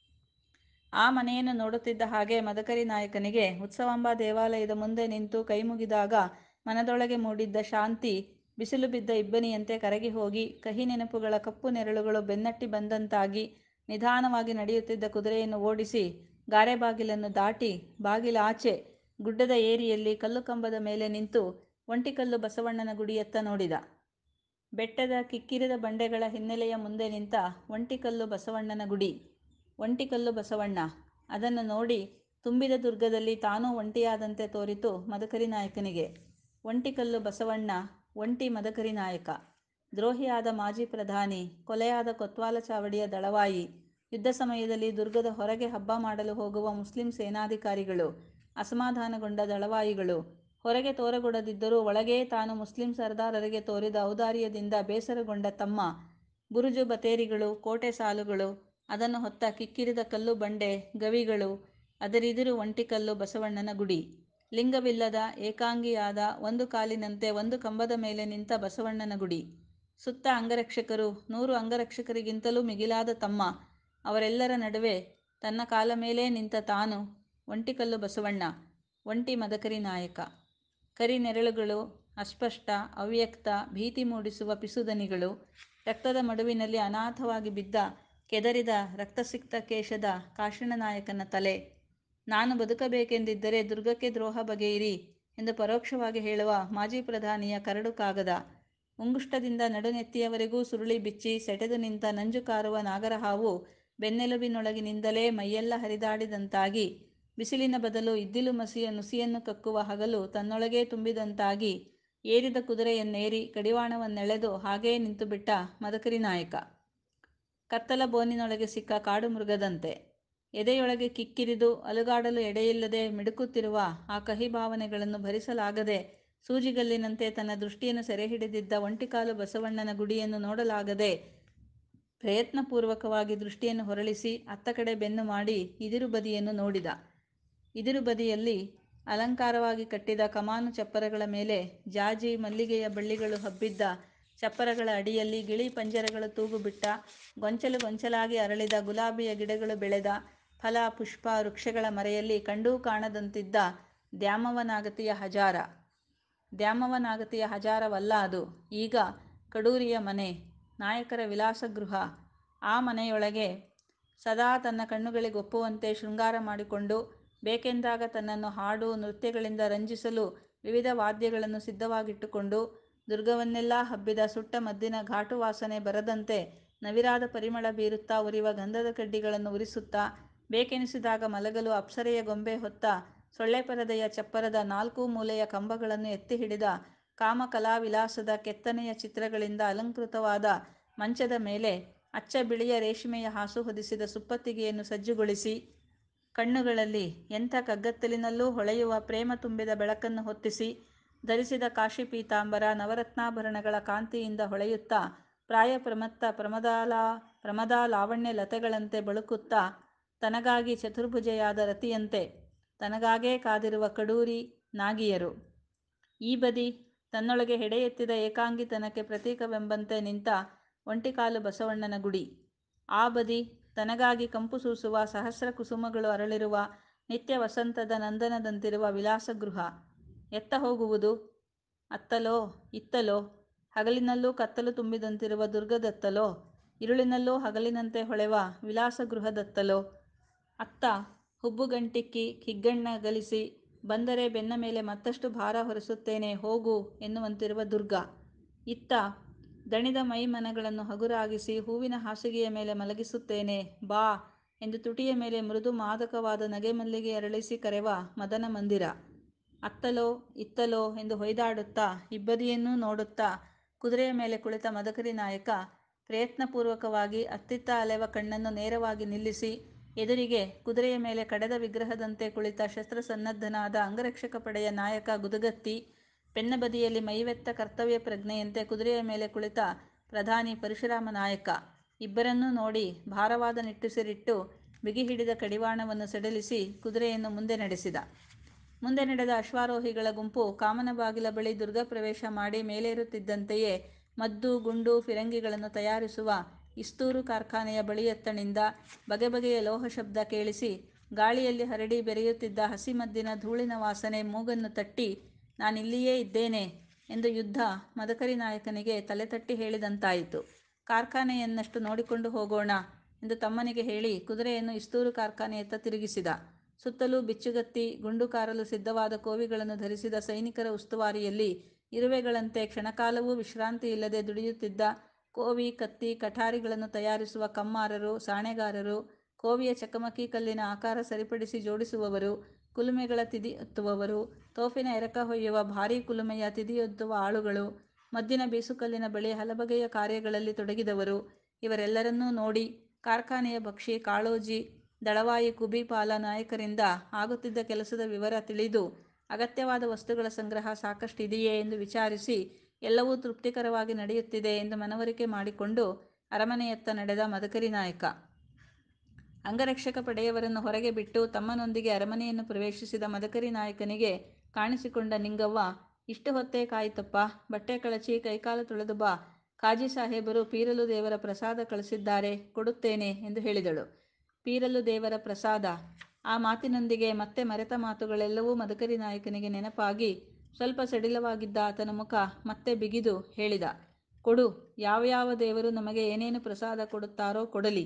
ಆ ಮನೆಯನ್ನು ನೋಡುತ್ತಿದ್ದ ಹಾಗೆ ಮದಕರಿ ನಾಯಕನಿಗೆ ಉತ್ಸವಾಂಬ ದೇವಾಲಯದ ಮುಂದೆ ನಿಂತು ಕೈಮುಗಿದಾಗ ಮನದೊಳಗೆ ಮೂಡಿದ್ದ ಶಾಂತಿ ಬಿಸಿಲು ಬಿದ್ದ ಇಬ್ಬನಿಯಂತೆ ಕರಗಿ ಹೋಗಿ ಕಹಿ ನೆನಪುಗಳ ಕಪ್ಪು ನೆರಳುಗಳು ಬೆನ್ನಟ್ಟಿ ಬಂದಂತಾಗಿ ನಿಧಾನವಾಗಿ ನಡೆಯುತ್ತಿದ್ದ ಕುದುರೆಯನ್ನು ಓಡಿಸಿ ಗಾರೆ ಬಾಗಿಲನ್ನು ದಾಟಿ ಬಾಗಿಲಾಚೆ ಗುಡ್ಡದ ಏರಿಯಲ್ಲಿ ಕಲ್ಲುಕಂಬದ ಮೇಲೆ ನಿಂತು ಒಂಟಿಕಲ್ಲು ಬಸವಣ್ಣನ ಗುಡಿಯತ್ತ ನೋಡಿದ ಬೆಟ್ಟದ ಕಿಕ್ಕಿರಿದ ಬಂಡೆಗಳ ಹಿನ್ನೆಲೆಯ ಮುಂದೆ ನಿಂತ ಒಂಟಿಕಲ್ಲು ಬಸವಣ್ಣನ ಗುಡಿ ಒಂಟಿಕಲ್ಲು ಬಸವಣ್ಣ ಅದನ್ನು ನೋಡಿ ತುಂಬಿದ ದುರ್ಗದಲ್ಲಿ ತಾನೂ ಒಂಟಿಯಾದಂತೆ ತೋರಿತು ಮದಕರಿ ನಾಯಕನಿಗೆ ಒಂಟಿಕಲ್ಲು ಬಸವಣ್ಣ ಒಂಟಿ ಮದಕರಿ ನಾಯಕ ದ್ರೋಹಿಯಾದ ಮಾಜಿ ಪ್ರಧಾನಿ ಕೊಲೆಯಾದ ಕೊತ್ವಾಲ ಚಾವಡಿಯ ದಳವಾಯಿ ಯುದ್ಧ ಸಮಯದಲ್ಲಿ ದುರ್ಗದ ಹೊರಗೆ ಹಬ್ಬ ಮಾಡಲು ಹೋಗುವ ಮುಸ್ಲಿಂ ಸೇನಾಧಿಕಾರಿಗಳು ಅಸಮಾಧಾನಗೊಂಡ ದಳವಾಯಿಗಳು ಹೊರಗೆ ತೋರಗೊಡದಿದ್ದರೂ ಒಳಗೇ ತಾನು ಮುಸ್ಲಿಂ ಸರ್ದಾರರಿಗೆ ತೋರಿದ ಔದಾರ್ಯದಿಂದ ಬೇಸರಗೊಂಡ ತಮ್ಮ ಬುರುಜು ಬತೇರಿಗಳು ಕೋಟೆ ಸಾಲುಗಳು ಅದನ್ನು ಹೊತ್ತ ಕಿಕ್ಕಿರಿದ ಕಲ್ಲು ಬಂಡೆ ಗವಿಗಳು ಅದರಿದಿರು ಒಂಟಿಕಲ್ಲು ಬಸವಣ್ಣನ ಗುಡಿ ಲಿಂಗವಿಲ್ಲದ ಏಕಾಂಗಿಯಾದ ಒಂದು ಕಾಲಿನಂತೆ ಒಂದು ಕಂಬದ ಮೇಲೆ ನಿಂತ ಬಸವಣ್ಣನ ಗುಡಿ ಸುತ್ತ ಅಂಗರಕ್ಷಕರು ನೂರು ಅಂಗರಕ್ಷಕರಿಗಿಂತಲೂ ಮಿಗಿಲಾದ ತಮ್ಮ ಅವರೆಲ್ಲರ ನಡುವೆ ತನ್ನ ಕಾಲ ಮೇಲೇ ನಿಂತ ತಾನು ಒಂಟಿಕಲ್ಲು ಬಸವಣ್ಣ ಒಂಟಿ ಮದಕರಿ ನಾಯಕ ಕರಿ ನೆರಳುಗಳು ಅಸ್ಪಷ್ಟ ಅವ್ಯಕ್ತ ಭೀತಿ ಮೂಡಿಸುವ ಪಿಸುದನಿಗಳು ರಕ್ತದ ಮಡುವಿನಲ್ಲಿ ಅನಾಥವಾಗಿ ಬಿದ್ದ ಕೆದರಿದ ರಕ್ತಸಿಕ್ತ ಕೇಶದ ಕಾಶಿಣನಾಯಕನ ತಲೆ ನಾನು ಬದುಕಬೇಕೆಂದಿದ್ದರೆ ದುರ್ಗಕ್ಕೆ ದ್ರೋಹ ಬಗೆಯಿರಿ ಎಂದು ಪರೋಕ್ಷವಾಗಿ ಹೇಳುವ ಮಾಜಿ ಪ್ರಧಾನಿಯ ಕರಡು ಕಾಗದ ಉಂಗುಷ್ಟದಿಂದ ನಡುನೆತ್ತಿಯವರೆಗೂ ಸುರುಳಿ ಬಿಚ್ಚಿ ಸೆಟೆದು ನಿಂತ ನಂಜು ಕಾರುವ ನಾಗರಹಾವು ಬೆನ್ನೆಲುಬಿನೊಳಗಿನಿಂದಲೇ ಮೈಯೆಲ್ಲ ಹರಿದಾಡಿದಂತಾಗಿ ಬಿಸಿಲಿನ ಬದಲು ಇದ್ದಿಲು ಮಸಿಯ ನುಸಿಯನ್ನು ಕಕ್ಕುವ ಹಗಲು ತನ್ನೊಳಗೇ ತುಂಬಿದಂತಾಗಿ ಏರಿದ ಕುದುರೆಯನ್ನೇರಿ ಕಡಿವಾಣವನ್ನೆಳೆದು ಹಾಗೇ ನಿಂತುಬಿಟ್ಟ ಮದಕರಿ ನಾಯಕ ಕತ್ತಲ ಬೋನಿನೊಳಗೆ ಸಿಕ್ಕ ಕಾಡು ಮೃಗದಂತೆ ಎದೆಯೊಳಗೆ ಕಿಕ್ಕಿರಿದು ಅಲುಗಾಡಲು ಎಡೆಯಿಲ್ಲದೆ ಮಿಡುಕುತ್ತಿರುವ ಆ ಕಹಿ ಭಾವನೆಗಳನ್ನು ಭರಿಸಲಾಗದೆ ಸೂಜಿಗಲ್ಲಿನಂತೆ ತನ್ನ ದೃಷ್ಟಿಯನ್ನು ಸೆರೆಹಿಡಿದಿದ್ದ ಒಂಟಿಕಾಲು ಬಸವಣ್ಣನ ಗುಡಿಯನ್ನು ನೋಡಲಾಗದೆ ಪ್ರಯತ್ನಪೂರ್ವಕವಾಗಿ ದೃಷ್ಟಿಯನ್ನು ಹೊರಳಿಸಿ ಅತ್ತ ಕಡೆ ಬೆನ್ನು ಮಾಡಿ ಇದಿರು ಬದಿಯನ್ನು ನೋಡಿದ ಇದಿರು ಬದಿಯಲ್ಲಿ ಅಲಂಕಾರವಾಗಿ ಕಟ್ಟಿದ ಕಮಾನು ಚಪ್ಪರಗಳ ಮೇಲೆ ಜಾಜಿ ಮಲ್ಲಿಗೆಯ ಬಳ್ಳಿಗಳು ಹಬ್ಬಿದ್ದ ಚಪ್ಪರಗಳ ಅಡಿಯಲ್ಲಿ ಗಿಳಿ ಪಂಜರಗಳು ತೂಗು ಬಿಟ್ಟ ಗೊಂಚಲು ಗೊಂಚಲಾಗಿ ಅರಳಿದ ಗುಲಾಬಿಯ ಗಿಡಗಳು ಬೆಳೆದ ಫಲ ಪುಷ್ಪ ವೃಕ್ಷಗಳ ಮರೆಯಲ್ಲಿ ಕಂಡೂ ಕಾಣದಂತಿದ್ದ ದ್ಯಾಮವ್ವನಾಗತಿಯ ಹಜಾರ ದ್ಯಾಮವ್ವನಾಗತಿಯ ಹಜಾರವಲ್ಲ ಅದು ಈಗ ಕಡೂರಿಯ ಮನೆ ನಾಯಕರ ವಿಲಾಸಗೃಹ ಆ ಮನೆಯೊಳಗೆ ಸದಾ ತನ್ನ ಕಣ್ಣುಗಳಿಗೊಪ್ಪುವಂತೆ ಶೃಂಗಾರ ಮಾಡಿಕೊಂಡು ಬೇಕೆಂದಾಗ ತನ್ನನ್ನು ಹಾಡು ನೃತ್ಯಗಳಿಂದ ರಂಜಿಸಲು ವಿವಿಧ ವಾದ್ಯಗಳನ್ನು ಸಿದ್ಧವಾಗಿಟ್ಟುಕೊಂಡು ದುರ್ಗವನ್ನೆಲ್ಲ ಹಬ್ಬಿದ ಸುಟ್ಟ ಮದ್ದಿನ ಘಾಟು ವಾಸನೆ ಬರದಂತೆ ನವಿರಾದ ಪರಿಮಳ ಬೀರುತ್ತಾ ಉರಿವ ಗಂಧದ ಕಡ್ಡಿಗಳನ್ನು ಉರಿಸುತ್ತಾ ಬೇಕೆನಿಸಿದಾಗ ಮಲಗಲು ಅಪ್ಸರೆಯ ಗೊಂಬೆ ಹೊತ್ತ ಸೊಳ್ಳೆಪರದೆಯ ಚಪ್ಪರದ ನಾಲ್ಕೂ ಮೂಲೆಯ ಕಂಬಗಳನ್ನು ಎತ್ತಿಹಿಡಿದ ಕಾಮ ಕಲಾವಿಲಾಸದ ಕೆತ್ತನೆಯ ಚಿತ್ರಗಳಿಂದ ಅಲಂಕೃತವಾದ ಮಂಚದ ಮೇಲೆ ಅಚ್ಚ ಬಿಳಿಯ ರೇಷ್ಮೆಯ ಹಾಸು ಹೊದಿಸಿದ ಸುಪ್ಪತ್ತಿಗೆಯನ್ನು ಸಜ್ಜುಗೊಳಿಸಿ ಕಣ್ಣುಗಳಲ್ಲಿ ಎಂಥ ಕಗ್ಗತ್ತಲಿನಲ್ಲೂ ಹೊಳೆಯುವ ಪ್ರೇಮ ತುಂಬಿದ ಬೆಳಕನ್ನು ಹೊತ್ತಿಸಿ ಧರಿಸಿದ ಕಾಶಿ ಪೀತಾಂಬರ ನವರತ್ನಾಭರಣಗಳ ಕಾಂತಿಯಿಂದ ಹೊಳೆಯುತ್ತಾ ಪ್ರಾಯಪ್ರಮತ್ತ ಪ್ರಮದಾಲಾವಣ್ಯ ಲತೆಗಳಂತೆ ಬಳುಕುತ್ತಾ ತನಗಾಗಿ ಚತುರ್ಭುಜೆಯಾದ ರತಿಯಂತೆ ತನಗಾಗೇ ಕಾದಿರುವ ಕಡೂರಿ ನಾಗಿಯರು ಈ ಬದಿ ತನ್ನೊಳಗೆ ಹೆಡೆಯೆತ್ತಿದ ಏಕಾಂಗಿತನಕ್ಕೆ ಪ್ರತೀಕವೆಂಬಂತೆ ನಿಂತ ಒಂಟಿಕಾಲು ಬಸವಣ್ಣನ ಗುಡಿ ಆ ಬದಿ ತನಗಾಗಿ ಕಂಪು ಸೂಸುವ ಸಹಸ್ರ ಕುಸುಮಗಳು ಅರಳಿರುವ ನಿತ್ಯ ವಸಂತದ ನಂದನದಂತಿರುವ ವಿಲಾಸಗೃಹ ಎತ್ತ ಹೋಗುವುದು ಅತ್ತಲೋ ಇತ್ತಲೋ ಹಗಲಿನಲ್ಲೂ ಕತ್ತಲು ತುಂಬಿದಂತಿರುವ ದುರ್ಗದತ್ತಲೋ ഇരുಳಿನಲ್ಲೂ ಹಗಲಿನಂತೆ ಹೊಳೆವ ವಿಲಾಸಗೃಹದತ್ತಲೋ ಅತ್ತ ಹುಬ್ಬುಗಂಟಿಕ್ಕಿ ಹಿಗ್ಗಣ್ಣಗಲಿಸಿ ಬಂದರೆ ಬೆನ್ನ ಮೇಲೆ ಮತ್ತಷ್ಟು ಭಾರ ಹೊರಿಸುತ್ತೇನೆ ಹೋಗು ಎನ್ನುವಂತಿರುವ ದುರ್ಗ ಇತ್ತ ದಣಿದ ಮೈಮನಗಳನ್ನು ಹಗುರಾಗಿಸಿ ಹೂವಿನ ಹಾಸಿಗೆಯ ಮೇಲೆ ಮಲಗಿಸುತ್ತೇನೆ ಬಾ ಎಂದು ತುಟಿಯ ಮೇಲೆ ಮೃದು ಮಾದಕವಾದ ನಗೆಮಲ್ಲಿಗೆ ಅರಳಿಸಿ ಕರೆವ ಮದನಮಂದಿರ ಅತ್ತಲೋ ಇತ್ತಲೋ ಎಂದು ಹೊಯ್ದಾಡುತ್ತಾ ಇಬ್ಬದಿಯನ್ನೂ ನೋಡುತ್ತಾ ಕುದುರೆಯ ಮೇಲೆ ಕುಳಿತ ಮದಕರಿ ನಾಯಕ ಪ್ರಯತ್ನಪೂರ್ವಕವಾಗಿ ಅತ್ತಿತ್ತ ಅಲೆವ ಕಣ್ಣನ್ನು ನೇರವಾಗಿ ನಿಲ್ಲಿಸಿ ಎದುರಿಗೆ ಕುದುರೆಯ ಮೇಲೆ ಕಡೆದ ವಿಗ್ರಹದಂತೆ ಕುಳಿತ ಶಸ್ತ್ರಸನ್ನದ್ಧನಾದ ಅಂಗರಕ್ಷಕ ಪಡೆಯ ನಾಯಕ ಗುದಗತ್ತಿ ಬೆನ್ನ ಬದಿಯಲ್ಲಿ ಮೈವೆತ್ತ ಕರ್ತವ್ಯ ಪ್ರಜ್ಞೆಯಂತೆ ಕುದುರೆಯ ಮೇಲೆ ಕುಳಿತ ಪ್ರಧಾನಿ ಪರಶುರಾಮ ನಾಯಕ ಇಬ್ಬರನ್ನೂ ನೋಡಿ ಭಾರವಾದ ನಿಟ್ಟುಸಿರಿಟ್ಟು ಬಿಗಿಹಿಡಿದ ಕಡಿವಾಣವನ್ನು ಸಡಿಲಿಸಿ ಕುದುರೆಯನ್ನು ಮುಂದೆ ನಡೆಸಿದ. ಮುಂದೆ ನಡೆದ ಅಶ್ವಾರೋಹಿಗಳ ಗುಂಪು ಕಾಮನಬಾಗಿಲ ಬಳಿ ದುರ್ಗಪ್ರವೇಶ ಮಾಡಿ ಮೇಲೇರುತ್ತಿದ್ದಂತೆಯೇ ಮದ್ದು ಗುಂಡು ಫಿರಂಗಿಗಳನ್ನು ತಯಾರಿಸುವ ಇಸ್ತೂರು ಕಾರ್ಖಾನೆಯ ಬಳಿಯತ್ತಣಿಂದ ಬಗೆಬಗೆಯ ಲೋಹಶಬ್ದ ಕೇಳಿಸಿ ಗಾಳಿಯಲ್ಲಿ ಹರಡಿ ಬೆರೆಯುತ್ತಿದ್ದ ಹಸಿ ಮದ್ದಿನ ಧೂಳಿನ ವಾಸನೆ ಮೂಗನ್ನು ತಟ್ಟಿ ನಾನಿಲ್ಲಿಯೇ ಇದ್ದೇನೆ ಎಂದು ಯುದ್ಧ ಮದಕರಿ ನಾಯಕನಿಗೆ ತಲೆತಟ್ಟಿ ಹೇಳಿದಂತಾಯಿತು. ಕಾರ್ಖಾನೆಯನ್ನಷ್ಟು ನೋಡಿಕೊಂಡು ಹೋಗೋಣ ಎಂದು ತಮ್ಮನಿಗೆ ಹೇಳಿ ಕುದುರೆಯನ್ನು ಇಸ್ತೂರು ಕಾರ್ಖಾನೆಯತ್ತ ತಿರುಗಿಸಿದ. ಸುತ್ತಲೂ ಬಿಚ್ಚುಗತ್ತಿ ಗುಂಡು ಕಾರಲು ಸಿದ್ಧವಾದ ಕೋವಿಗಳನ್ನು ಧರಿಸಿದ ಸೈನಿಕರ ಉಸ್ತುವಾರಿಯಲ್ಲಿ ಇರುವೆಗಳಂತೆ ಕ್ಷಣಕಾಲವೂ ವಿಶ್ರಾಂತಿಯಿಲ್ಲದೆ ದುಡಿಯುತ್ತಿದ್ದ ಕೋವಿ ಕತ್ತಿ ಕಠಾರಿಗಳನ್ನು ತಯಾರಿಸುವ ಕಮ್ಮಾರರು ಸಾಣೇಗಾರರು ಕೋವಿಯ ಚಕಮಕಿ ಕಲ್ಲಿನ ಆಕಾರ ಸರಿಪಡಿಸಿ ಜೋಡಿಸುವವರು ಕುಲುಮೆಗಳ ತಿದಿಯೊತ್ತುವವರು ತೋಪಿನ ಎರಕ ಹೊಯ್ಯುವ ಭಾರೀ ಕುಲುಮೆಯ ತಿದಿಯೊತ್ತುವ ಆಳುಗಳು ಮದ್ದಿನ ಬೀಸುಕಲ್ಲಿನ ಬಳಿ ಹಲಬಗೆಯ ಕಾರ್ಯಗಳಲ್ಲಿ ತೊಡಗಿದವರು ಇವರೆಲ್ಲರನ್ನೂ ನೋಡಿ ಕಾರ್ಖಾನೆಯ ಬಕ್ಷಿ ಕಾಳೋಜಿ ದಳವಾಯಿ ಕುಬಿಪಾಲ ನಾಯಕರಿಂದ ಆಗುತ್ತಿದ್ದ ಕೆಲಸದ ವಿವರ ತಿಳಿದು ಅಗತ್ಯವಾದ ವಸ್ತುಗಳ ಸಂಗ್ರಹ ಸಾಕಷ್ಟಿದೆಯೇ ಎಂದು ವಿಚಾರಿಸಿ ಎಲ್ಲವೂ ತೃಪ್ತಿಕರವಾಗಿ ನಡೆಯುತ್ತಿದೆ ಎಂದು ಮನವರಿಕೆ ಮಾಡಿಕೊಂಡು ಅರಮನೆಯತ್ತ ನಡೆದ ಮದಕರಿ ನಾಯಕ. ಅಂಗರಕ್ಷಕ ಪಡೆಯವರನ್ನು ಹೊರಗೆ ಬಿಟ್ಟು ತಮ್ಮನೊಂದಿಗೆ ಅರಮನೆಯನ್ನು ಪ್ರವೇಶಿಸಿದ ಮದಕರಿ ನಾಯಕನಿಗೆ ಕಾಣಿಸಿಕೊಂಡ ನಿಂಗವ್ವ ಇಷ್ಟು ಹೊತ್ತೇ ಕಾಯಿತಪ್ಪಾ ಬಟ್ಟೆ ಕಳಚಿ ಕೈಕಾಲು ತೊಳೆದು ಬಾ ಖಾಜಿ ಸಾಹೇಬರು ಪೀರಲು ದೇವರ ಪ್ರಸಾದ ಕಳಿಸಿದ್ದಾರೆ ಕೊಡುತ್ತೇನೆ ಎಂದು ಹೇಳಿದಳು. ಪೀರಲು ದೇವರ ಪ್ರಸಾದ ಆ ಮಾತಿನೊಂದಿಗೆ ಮತ್ತೆ ಮರೆತ ಮಾತುಗಳೆಲ್ಲವೂ ಮದಕರಿ ನಾಯಕನಿಗೆ ನೆನಪಾಗಿ ಸ್ವಲ್ಪ ಸಡಿಲವಾಗಿದ್ದ ಆತನ ಮುಖ ಮತ್ತೆ ಬಿಗಿದು ಹೇಳಿದ ಕೊಡು ಯಾವ್ಯಾವ ದೇವರು ನಮಗೆ ಏನೇನು ಪ್ರಸಾದ ಕೊಡುತ್ತಾರೋ ಕೊಡಲಿ.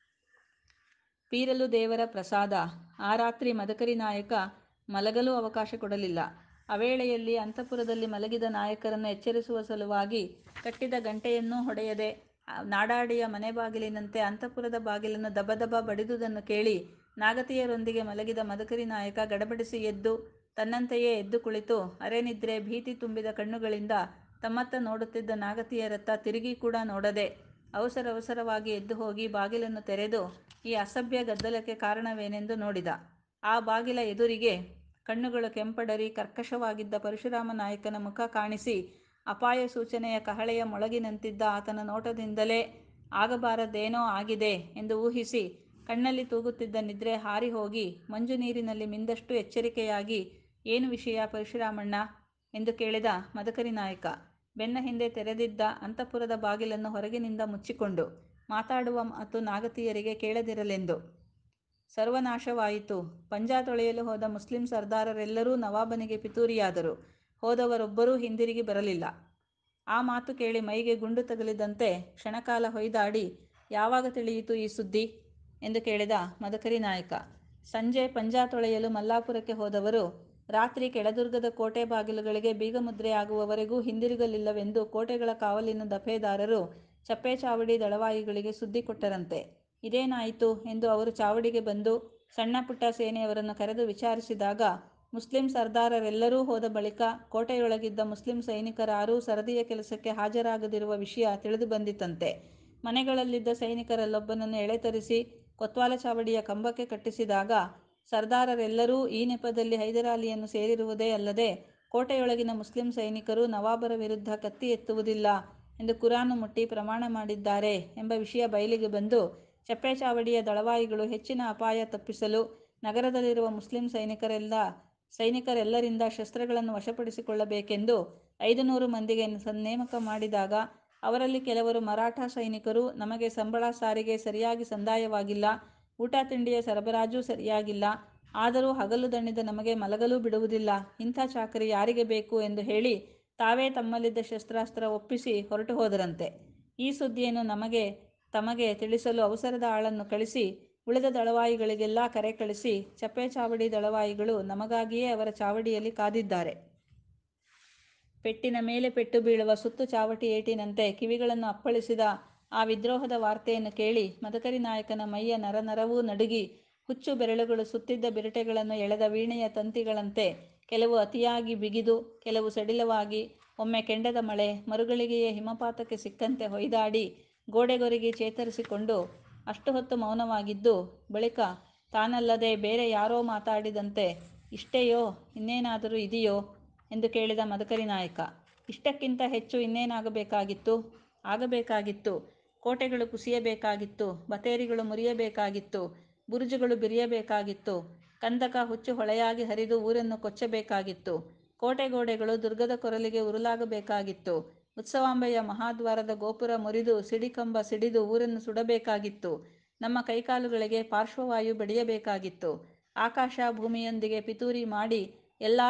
ಪೀರಲು ದೇವರ ಪ್ರಸಾದ ಆ ರಾತ್ರಿ ಮದಕರಿ ನಾಯಕ ಮಲಗಲೂ ಅವಕಾಶ ಕೊಡಲಿಲ್ಲ. ಅವೇಳೆಯಲ್ಲಿ ಅಂತಃಪುರದಲ್ಲಿ ಮಲಗಿದ ನಾಯಕರನ್ನು ಎಚ್ಚರಿಸುವ ಸಲುವಾಗಿ ಕಟ್ಟಿದ ಗಂಟೆಯನ್ನೂ ಹೊಡೆಯದೆ ನಾಡಾಡಿಯ ಮನೆ ಬಾಗಿಲಿನಂತೆ ಅಂತಃಪುರದ ಬಾಗಿಲನ್ನು ದಬ ದಬ ಬಡಿದುದನ್ನು ಕೇಳಿ ನಾಗತಿಯರೊಂದಿಗೆ ಮಲಗಿದ ಮದಕರಿ ನಾಯಕ ಗಡಬಡಿಸಿ ಎದ್ದು ತನ್ನಂತೆಯೇ ಎದ್ದು ಕುಳಿತು ಅರೆನಿದ್ರೆ ಭೀತಿ ತುಂಬಿದ ಕಣ್ಣುಗಳಿಂದ ತಮ್ಮತ್ತ ನೋಡುತ್ತಿದ್ದ ನಾಗತಿಯರತ್ತ ತಿರುಗಿ ಕೂಡ ನೋಡದೆ ಅವಸರವಸರವಾಗಿ ಎದ್ದು ಹೋಗಿ ಬಾಗಿಲನ್ನು ತೆರೆದು ಈ ಅಸಭ್ಯ ಗದ್ದಲಕ್ಕೆ ಕಾರಣವೇನೆಂದು ನೋಡಿದ. ಆ ಬಾಗಿಲ ಎದುರಿಗೆ ಕಣ್ಣುಗಳು ಕೆಂಪಡರಿ ಕರ್ಕಶವಾಗಿದ್ದ ಪರಶುರಾಮ ನಾಯಕನ ಮುಖ ಕಾಣಿಸಿ ಅಪಾಯ ಸೂಚನೆಯ ಕಹಳೆಯ ಮೊಳಗಿನಂತಿದ್ದ ಆತನ ನೋಟದಿಂದಲೇ ಆಗಬಾರದ್ದೇನೋ ಆಗಿದೆ ಎಂದು ಊಹಿಸಿ ಕಣ್ಣಲ್ಲಿ ತೂಗುತ್ತಿದ್ದ ನಿದ್ರೆ ಹಾರಿಹೋಗಿ ಮಂಜು ನೀರಿನಲ್ಲಿ ಮಿಂದಷ್ಟು ಎಚ್ಚರಿಕೆಯಾಗಿ ಏನು ವಿಷಯ ಪರಶುರಾಮಣ್ಣ ಎಂದು ಕೇಳಿದ ಮದಕರಿ ನಾಯಕ ಬೆನ್ನ ಹಿಂದೆ ತೆರೆದಿದ್ದ ಅಂತಃಪುರದ ಬಾಗಿಲನ್ನು ಹೊರಗಿನಿಂದ ಮುಚ್ಚಿಕೊಂಡು ಮಾತಾಡುವ ಮಾತು ನಾಗತಿಯರಿಗೆ ಕೇಳದಿರಲೆಂದು. ಸರ್ವನಾಶವಾಯಿತು ಪಂಜಾ ತೊಳೆಯಲು ಹೋದ ಮುಸ್ಲಿಂ ಸರ್ದಾರರೆಲ್ಲರೂ ನವಾಬನಿಗೆ ಪಿತೂರಿಯಾದರು ಹೋದವರೊಬ್ಬರೂ ಹಿಂದಿರುಗಿ ಬರಲಿಲ್ಲ. ಆ ಮಾತು ಕೇಳಿ ಮೈಗೆ ಗುಂಡು ತಗುಲಿದಂತೆ ಕ್ಷಣಕಾಲ ಹೊಯ್ದಾಡಿ ಯಾವಾಗ ತಿಳಿಯಿತು ಈ ಸುದ್ದಿ ಎಂದು ಕೇಳಿದ ಮದಕರಿ ನಾಯಕ ಸಂಜೆ ಪಂಜಾ ತೊಳೆಯಲು ಮಲ್ಲಾಪುರಕ್ಕೆ ಹೋದವರು ರಾತ್ರಿ ಕೆಳದುರ್ಗದ ಕೋಟೆ ಬಾಗಿಲುಗಳಿಗೆ ಬೀಗಮುದ್ರೆಯಾಗುವವರೆಗೂ ಹಿಂದಿರುಗಲಿಲ್ಲವೆಂದು ಕೋಟೆಗಳ ಕಾವಲಿನ ದಫೇದಾರರು ಚಪ್ಪೆ ಚಾವಡಿ ದಳವಾಯಿಗಳಿಗೆ ಸುದ್ದಿ ಕೊಟ್ಟರಂತೆ. ಇದೇನಾಯಿತು ಎಂದು ಅವರು ಚಾವಡಿಗೆ ಬಂದು ಸಣ್ಣಪುಟ್ಟ ಸೇನೆಯವರನ್ನು ಕರೆದು ವಿಚಾರಿಸಿದಾಗ ಮುಸ್ಲಿಂ ಸರ್ದಾರರೆಲ್ಲರೂ ಹೋದ ಬಳಿಕ ಕೋಟೆಯೊಳಗಿದ್ದ ಮುಸ್ಲಿಂ ಸೈನಿಕರಾರೂ ಸರದಿಯ ಕೆಲಸಕ್ಕೆ ಹಾಜರಾಗದಿರುವ ವಿಷಯ ತಿಳಿದುಬಂದಿತಂತೆ. ಮನೆಗಳಲ್ಲಿದ್ದ ಸೈನಿಕರಲ್ಲೊಬ್ಬನನ್ನು ಎಳೆತರಿಸಿ ಕೊತ್ವಾಲ ಚಾವಡಿಯ ಕಂಬಕ್ಕೆ ಕಟ್ಟಿಸಿದಾಗ ಸರ್ದಾರರೆಲ್ಲರೂ ಈ ನೆಪದಲ್ಲಿ ಹೈದರಾಲಿಯನ್ನು ಸೇರಿರುವುದೇ ಅಲ್ಲದೆ ಕೋಟೆಯೊಳಗಿನ ಮುಸ್ಲಿಂ ಸೈನಿಕರು ನವಾಬರ ವಿರುದ್ಧ ಕತ್ತಿ ಎತ್ತುವುದಿಲ್ಲ ಎಂದು ಕುರಾನ್ ಮುಟ್ಟಿ ಪ್ರಮಾಣ ಮಾಡಿದ್ದಾರೆ ಎಂಬ ವಿಷಯ ಬಯಲಿಗೆ ಬಂದು ಚಪ್ಪೆ ಚಾವಡಿಯ ದಳವಾಯಿಗಳು ಹೆಚ್ಚಿನ ಅಪಾಯ ತಪ್ಪಿಸಲು ನಗರದಲ್ಲಿರುವ ಮುಸ್ಲಿಂ ಸೈನಿಕರೆಲ್ಲರಿಂದ ಶಸ್ತ್ರಗಳನ್ನು ವಶಪಡಿಸಿಕೊಳ್ಳಬೇಕೆಂದು ಐದುನೂರು ಮಂದಿಗೆ ನೇಮಕ ಮಾಡಿದಾಗ ಅವರಲ್ಲಿ ಕೆಲವರು ಮರಾಠ ಸೈನಿಕರು ನಮಗೆ ಸಂಬಳ ಸಾರಿಗೆ ಸರಿಯಾಗಿ ಸಂದಾಯವಾಗಿಲ್ಲ, ಊಟ ತಿಂಡಿಯ ಸರಬರಾಜೂ ಸರಿಯಾಗಿಲ್ಲ, ಆದರೂ ಹಗಲು ದಣಿದ ನಮಗೆ ಮಲಗಲೂ ಬಿಡುವುದಿಲ್ಲ, ಇಂಥ ಚಾಕರಿ ಯಾರಿಗೆ ಬೇಕು ಎಂದು ಹೇಳಿ ತಾವೇ ತಮ್ಮಲ್ಲಿದ್ದ ಶಸ್ತ್ರಾಸ್ತ್ರ ಒಪ್ಪಿಸಿ ಹೊರಟುಹೋದರಂತೆ. ಈ ಸುದ್ದಿಯನ್ನು ತಮಗೆ ತಿಳಿಸಲು ಅವಸರದ ಆಳನ್ನು ಕಳಿಸಿ ಉಳಿದ ದಳವಾಯಿಗಳಿಗೆಲ್ಲ ಕರೆ ಕಳಿಸಿ ಚಪ್ಪೆ ಚಾವಡಿ ದಳವಾಯಿಗಳು ನಮಗಾಗಿಯೇ ಅವರ ಚಾವಡಿಯಲ್ಲಿ ಕಾದಿದ್ದಾರೆ. ಪೆಟ್ಟಿನ ಮೇಲೆ ಪೆಟ್ಟು ಬೀಳುವ ಸುತ್ತು ಚಾವಟಿ ಏಟಿನಂತೆ ಕಿವಿಗಳನ್ನು ಅಪ್ಪಳಿಸಿದ ಆ ವಿದ್ರೋಹದ ವಾರ್ತೆಯನ್ನು ಕೇಳಿ ಮದಕರಿನಾಯಕನ ಮೈಯ ನರನರವೂ ನಡುಗಿ ಹುಚ್ಚು ಬೆರಳುಗಳು ಸುತ್ತಿದ್ದ ಬಿರಟೆಗಳನ್ನು ಎಳೆದ ವೀಣೆಯ ತಂತಿಗಳಂತೆ ಕೆಲವು ಅತಿಯಾಗಿ ಬಿಗಿದು, ಕೆಲವು ಸಡಿಲವಾಗಿ, ಒಮ್ಮೆ ಕೆಂಡದ ಮಳೆ, ಮರುಗಳಿಗೆಯೇ ಹಿಮಪಾತಕ್ಕೆ ಸಿಕ್ಕಂತೆ ಹೊಯ್ದಾಡಿ ಗೋಡೆಗೊರಗಿ ಚೇತರಿಸಿಕೊಂಡು ಅಷ್ಟು ಹೊತ್ತು ಮೌನವಾಗಿದ್ದು, ಬಳಿಕ ತಾನಲ್ಲದೆ ಬೇರೆ ಯಾರೋ ಮಾತಾಡಿದಂತೆ ಇಷ್ಟೆಯೋ ಇನ್ನೇನಾದರೂ ಇದೆಯೋ ಎಂದು ಕೇಳಿದ ಮದಕರಿನಾಯಕ. ಇಷ್ಟಕ್ಕಿಂತ ಹೆಚ್ಚು ಇನ್ನೇನಾಗಬೇಕಾಗಿತ್ತು? ಆಗಬೇಕಾಗಿತ್ತು. ಕೋಟೆಗಳು ಕುಸಿಯಬೇಕಾಗಿತ್ತು, ಬತೇರಿಗಳು ಮುರಿಯಬೇಕಾಗಿತ್ತು, ಬುರುಜುಗಳು ಬಿರಿಯಬೇಕಾಗಿತ್ತು, ಕಂದಕ ಹುಚ್ಚು ಹೊಳೆಯಾಗಿ ಹರಿದು ಊರನ್ನು ಕೊಚ್ಚಬೇಕಾಗಿತ್ತು, ಕೋಟೆ ಗೋಡೆಗಳು ದುರ್ಗದ ಕೊರಲಿಗೆ ಉರುಲಾಗಬೇಕಾಗಿತ್ತು, ಉತ್ಸವಾಂಬೆಯ ಮಹಾದ್ವಾರದ ಗೋಪುರ ಮುರಿದು ಸಿಡಿಕಂಬ ಸಿಡಿದು ಊರನ್ನು ಸುಡಬೇಕಾಗಿತ್ತು, ನಮ್ಮ ಕೈಕಾಲುಗಳಿಗೆ ಪಾರ್ಶ್ವವಾಯು ಬಡಿಯಬೇಕಾಗಿತ್ತು, ಆಕಾಶ ಭೂಮಿಯೊಂದಿಗೆ ಪಿತೂರಿ ಮಾಡಿ ಎಲ್ಲ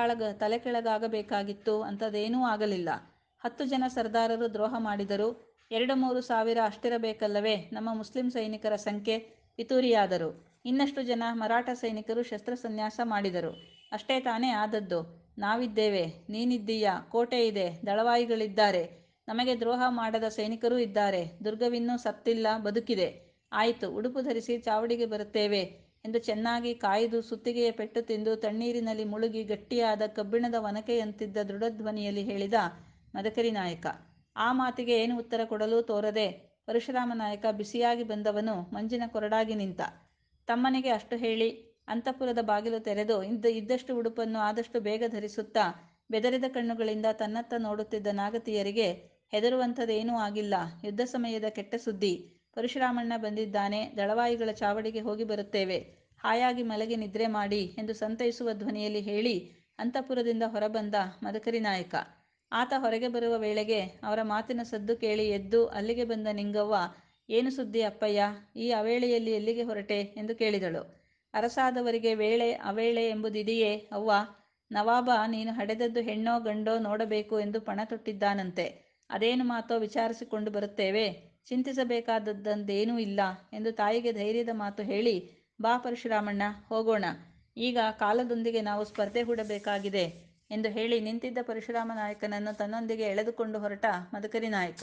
ತಲೆಕೆಳಗಾಗಬೇಕಾಗಿತ್ತು ಅಂಥದ್ದೇನೂ ಆಗಲಿಲ್ಲ. ಹತ್ತು ಜನ ಸರ್ದಾರರು ದ್ರೋಹ ಮಾಡಿದರು, ಎರಡು ಮೂರು ಸಾವಿರ ಅಷ್ಟಿರಬೇಕಲ್ಲವೇ ನಮ್ಮ ಮುಸ್ಲಿಂ ಸೈನಿಕರ ಸಂಖ್ಯೆ, ಪಿತೂರಿಯಾದರು, ಇನ್ನಷ್ಟು ಜನ ಮರಾಠ ಸೈನಿಕರು ಶಸ್ತ್ರಸನ್ಯಾಸ ಮಾಡಿದರು. ಅಷ್ಟೇ ತಾನೇ ಆದದ್ದು? ನಾವಿದ್ದೇವೆ, ನೀನಿದ್ದೀಯ, ಕೋಟೆ ಇದೆ, ದಳವಾಯಿಗಳಿದ್ದಾರೆ, ನಮಗೆ ದ್ರೋಹ ಮಾಡದ ಸೈನಿಕರೂ ಇದ್ದಾರೆ, ದುರ್ಗವಿನ್ನೂ ಸತ್ತಿಲ್ಲ, ಬದುಕಿದೆ, ಆಯಿತು ಉಡುಪು ಧರಿಸಿ ಚಾವಡಿಗೆ ಬರುತ್ತೇವೆ ಎಂದು ಚೆನ್ನಾಗಿ ಕಾಯ್ದು ಸುತ್ತಿಗೆಯ ಪೆಟ್ಟು ತಿಂದು ತಣ್ಣೀರಿನಲ್ಲಿ ಮುಳುಗಿ ಗಟ್ಟಿಯಾದ ಕಬ್ಬಿಣದ ಒನಕೆಯಂತಿದ್ದ ದೃಢಧ್ವನಿಯಲ್ಲಿ ಹೇಳಿದ ಮದಕರಿನಾಯಕ. ಆ ಮಾತಿಗೆ ಏನು ಉತ್ತರ ಕೊಡಲೂ ತೋರದೆ ಪರಶುರಾಮನಾಯಕ ಬಿಸಿಯಾಗಿ ಬಂದವನು ಮಂಜಿನ ಕೊರಡಾಗಿ ನಿಂತ. ತಮ್ಮನಿಗೆ ಅಷ್ಟು ಹೇಳಿ ಅಂತಃಪುರದ ಬಾಗಿಲು ತೆರೆದು ಇದ್ದಷ್ಟು ಉಡುಪನ್ನು ಆದಷ್ಟು ಬೇಗ ಧರಿಸುತ್ತಾ ಬೆದರಿದ ಕಣ್ಣುಗಳಿಂದ ತನ್ನತ್ತ ನೋಡುತ್ತಿದ್ದ ನಾಗತಿಯರಿಗೆ ಹೆದರುವಂಥದೇನೂ ಆಗಿಲ್ಲ, ಯುದ್ಧ ಸಮಯದ ಕೆಟ್ಟ ಸುದ್ದಿ, ಪರಶುರಾಮಣ್ಣ ಬಂದಿದ್ದಾನೆ, ದಳವಾಯಿಗಳ ಚಾವಡಿಗೆ ಹೋಗಿ ಬರುತ್ತೇವೆ, ಹಾಯಾಗಿ ಮಲಗಿ ನಿದ್ರೆ ಮಾಡಿ ಎಂದು ಸಂತೈಸುವ ಧ್ವನಿಯಲ್ಲಿ ಹೇಳಿ ಅಂತಃಪುರದಿಂದ ಹೊರಬಂದ ಮದಕರಿನಾಯಕ. ಆತ ಹೊರಗೆ ಬರುವ ವೇಳೆಗೆ ಅವರ ಮಾತಿನ ಸದ್ದು ಕೇಳಿ ಎದ್ದು ಅಲ್ಲಿಗೆ ಬಂದ ನಿಂಗವ್ವ ಏನು ಸುದ್ದಿ ಅಪ್ಪಯ್ಯ, ಈ ಅವೇಳೆಯಲ್ಲಿ ಎಲ್ಲಿಗೆ ಹೊರಟೆ ಎಂದು ಕೇಳಿದಳು. ಅರಸಾದವರಿಗೆ ವೇಳೆ ಅವೇಳೆ ಎಂಬುದಿದೆಯೇ ಅವ್ವಾ, ನವಾಬ ನೀನು ಹಡೆದದ್ದು ಹೆಣ್ಣೋ ಗಂಡೋ ನೋಡಬೇಕು ಎಂದು ಪಣ ತೊಟ್ಟಿದ್ದಾನಂತೆ, ಅದೇನು ಮಾತೋ ವಿಚಾರಿಸಿಕೊಂಡು ಬರುತ್ತೇವೆ, ಚಿಂತಿಸಬೇಕಾದದ್ದೇನೂ ಇಲ್ಲ ಎಂದು ತಾಯಿಗೆ ಧೈರ್ಯದ ಮಾತು ಹೇಳಿ ಬಾ ಪರಶುರಾಮಣ್ಣ ಹೋಗೋಣ, ಈಗ ಕಾಲದೊಂದಿಗೆ ನಾವು ಸ್ಪರ್ಧೆ ಹೂಡಬೇಕಾಗಿದೆ ಎಂದು ಹೇಳಿ ನಿಂತಿದ್ದ ಪರಶುರಾಮನಾಯಕನನ್ನು ತನ್ನೊಂದಿಗೆ ಎಳೆದುಕೊಂಡು ಹೊರಟ ಮದಕರಿನಾಯಕ.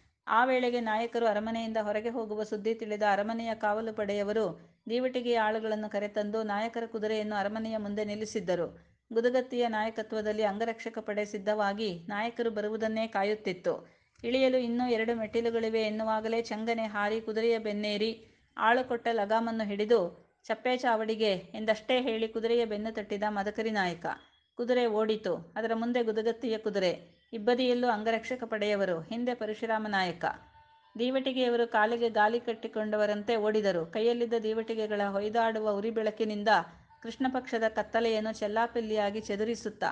ಆ ವೇಳೆಗೆ ನಾಯಕರು ಅರಮನೆಯಿಂದ ಹೊರಗೆ ಹೋಗುವ ಸುದ್ದಿ ತಿಳಿದ ಅರಮನೆಯ ಕಾವಲು ಪಡೆಯವರು ದೀವಟಿಗೆಯ ಆಳುಗಳನ್ನು ಕರೆತಂದು ನಾಯಕರ ಕುದುರೆಯನ್ನು ಅರಮನೆಯ ಮುಂದೆ ನಿಲ್ಲಿಸಿದ್ದರು. ಗುದಗತ್ತಿಯ ನಾಯಕತ್ವದಲ್ಲಿ ಅಂಗರಕ್ಷಕ ಪಡೆ ಸಿದ್ಧವಾಗಿ ನಾಯಕರು ಬರುವುದನ್ನೇ ಕಾಯುತ್ತಿತ್ತು. ಇಳಿಯಲು ಇನ್ನೂ ಎರಡು ಮೆಟ್ಟಿಲುಗಳಿವೆ ಎನ್ನುವಾಗಲೇ ಚಂಗನೆ ಹಾರಿ ಕುದುರೆಯ ಬೆನ್ನೇರಿ ಆಳು ಕೊಟ್ಟ ಲಗಾಮನ್ನು ಹಿಡಿದು ಚಪ್ಪೆ ಚಾವಡಿಗೆ ಎಂದಷ್ಟೇ ಹೇಳಿ ಕುದುರೆಯ ಬೆನ್ನು ತಟ್ಟಿದ ಮದಕರಿನಾಯಕ. ಕುದುರೆ ಓಡಿತು. ಅದರ ಮುಂದೆ ಗುದಗತ್ತಿಯ ಕುದುರೆ, ಇಬ್ಬದಿಯಲ್ಲೂ ಅಂಗರಕ್ಷಕ ಪಡೆಯವರು, ಹಿಂದೆ ಪರಶುರಾಮನಾಯಕ. ದೀವಟಿಗೆಯವರು ಕಾಲಿಗೆ ಗಾಲಿ ಕಟ್ಟಿಕೊಂಡವರಂತೆ ಓಡಿದರು. ಕೈಯಲ್ಲಿದ್ದ ದೀವಟಿಗೆಗಳ ಹೊಯ್ದಾಡುವ ಉರಿಬೆಳಕಿನಿಂದ ಕೃಷ್ಣಪಕ್ಷದ ಕತ್ತಲೆಯನ್ನು ಚೆಲ್ಲಾಪಿಲ್ಲಿಯಾಗಿ ಚದುರಿಸುತ್ತ.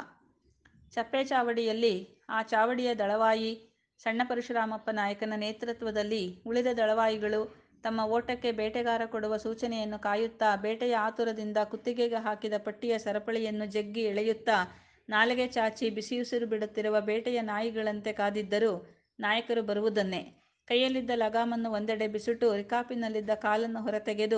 ಚಪ್ಪೆ ಚಾವಡಿಯಲ್ಲಿ ಆ ಚಾವಡಿಯ ದಳವಾಯಿ ಸಣ್ಣಪರಶುರಾಮಪ್ಪ ನಾಯಕನ ನೇತೃತ್ವದಲ್ಲಿ ಉಳಿದ ದಳವಾಯಿಗಳು ತಮ್ಮ ಓಟಕ್ಕೆ ಬೇಟೆಗಾರ ಕೊಡುವ ಸೂಚನೆಯನ್ನು ಕಾಯುತ್ತಾ ಬೇಟೆಯ ಆತುರದಿಂದ ಕುತ್ತಿಗೆಗೆ ಹಾಕಿದ ಪಟ್ಟಿಯ ಸರಪಳಿಯನ್ನು ಜಗ್ಗಿ ಎಳೆಯುತ್ತಾ ನಾಲಗೆ ಚಾಚಿ ಬಿಸಿಯುಸಿರು ಬಿಡುತ್ತಿರುವ ಬೇಟೆಯ ನಾಯಿಗಳಂತೆ ಕಾದಿದ್ದರು ನಾಯಕರು ಬರುವುದನ್ನೇ. ಕೈಯಲ್ಲಿದ್ದ ಲಗಾಮನ್ನು ಒಂದೆಡೆ ಬಿಸುಟು ರಿಕಾಪಿನಲ್ಲಿದ್ದ ಕಾಲನ್ನು ಹೊರತೆಗೆದು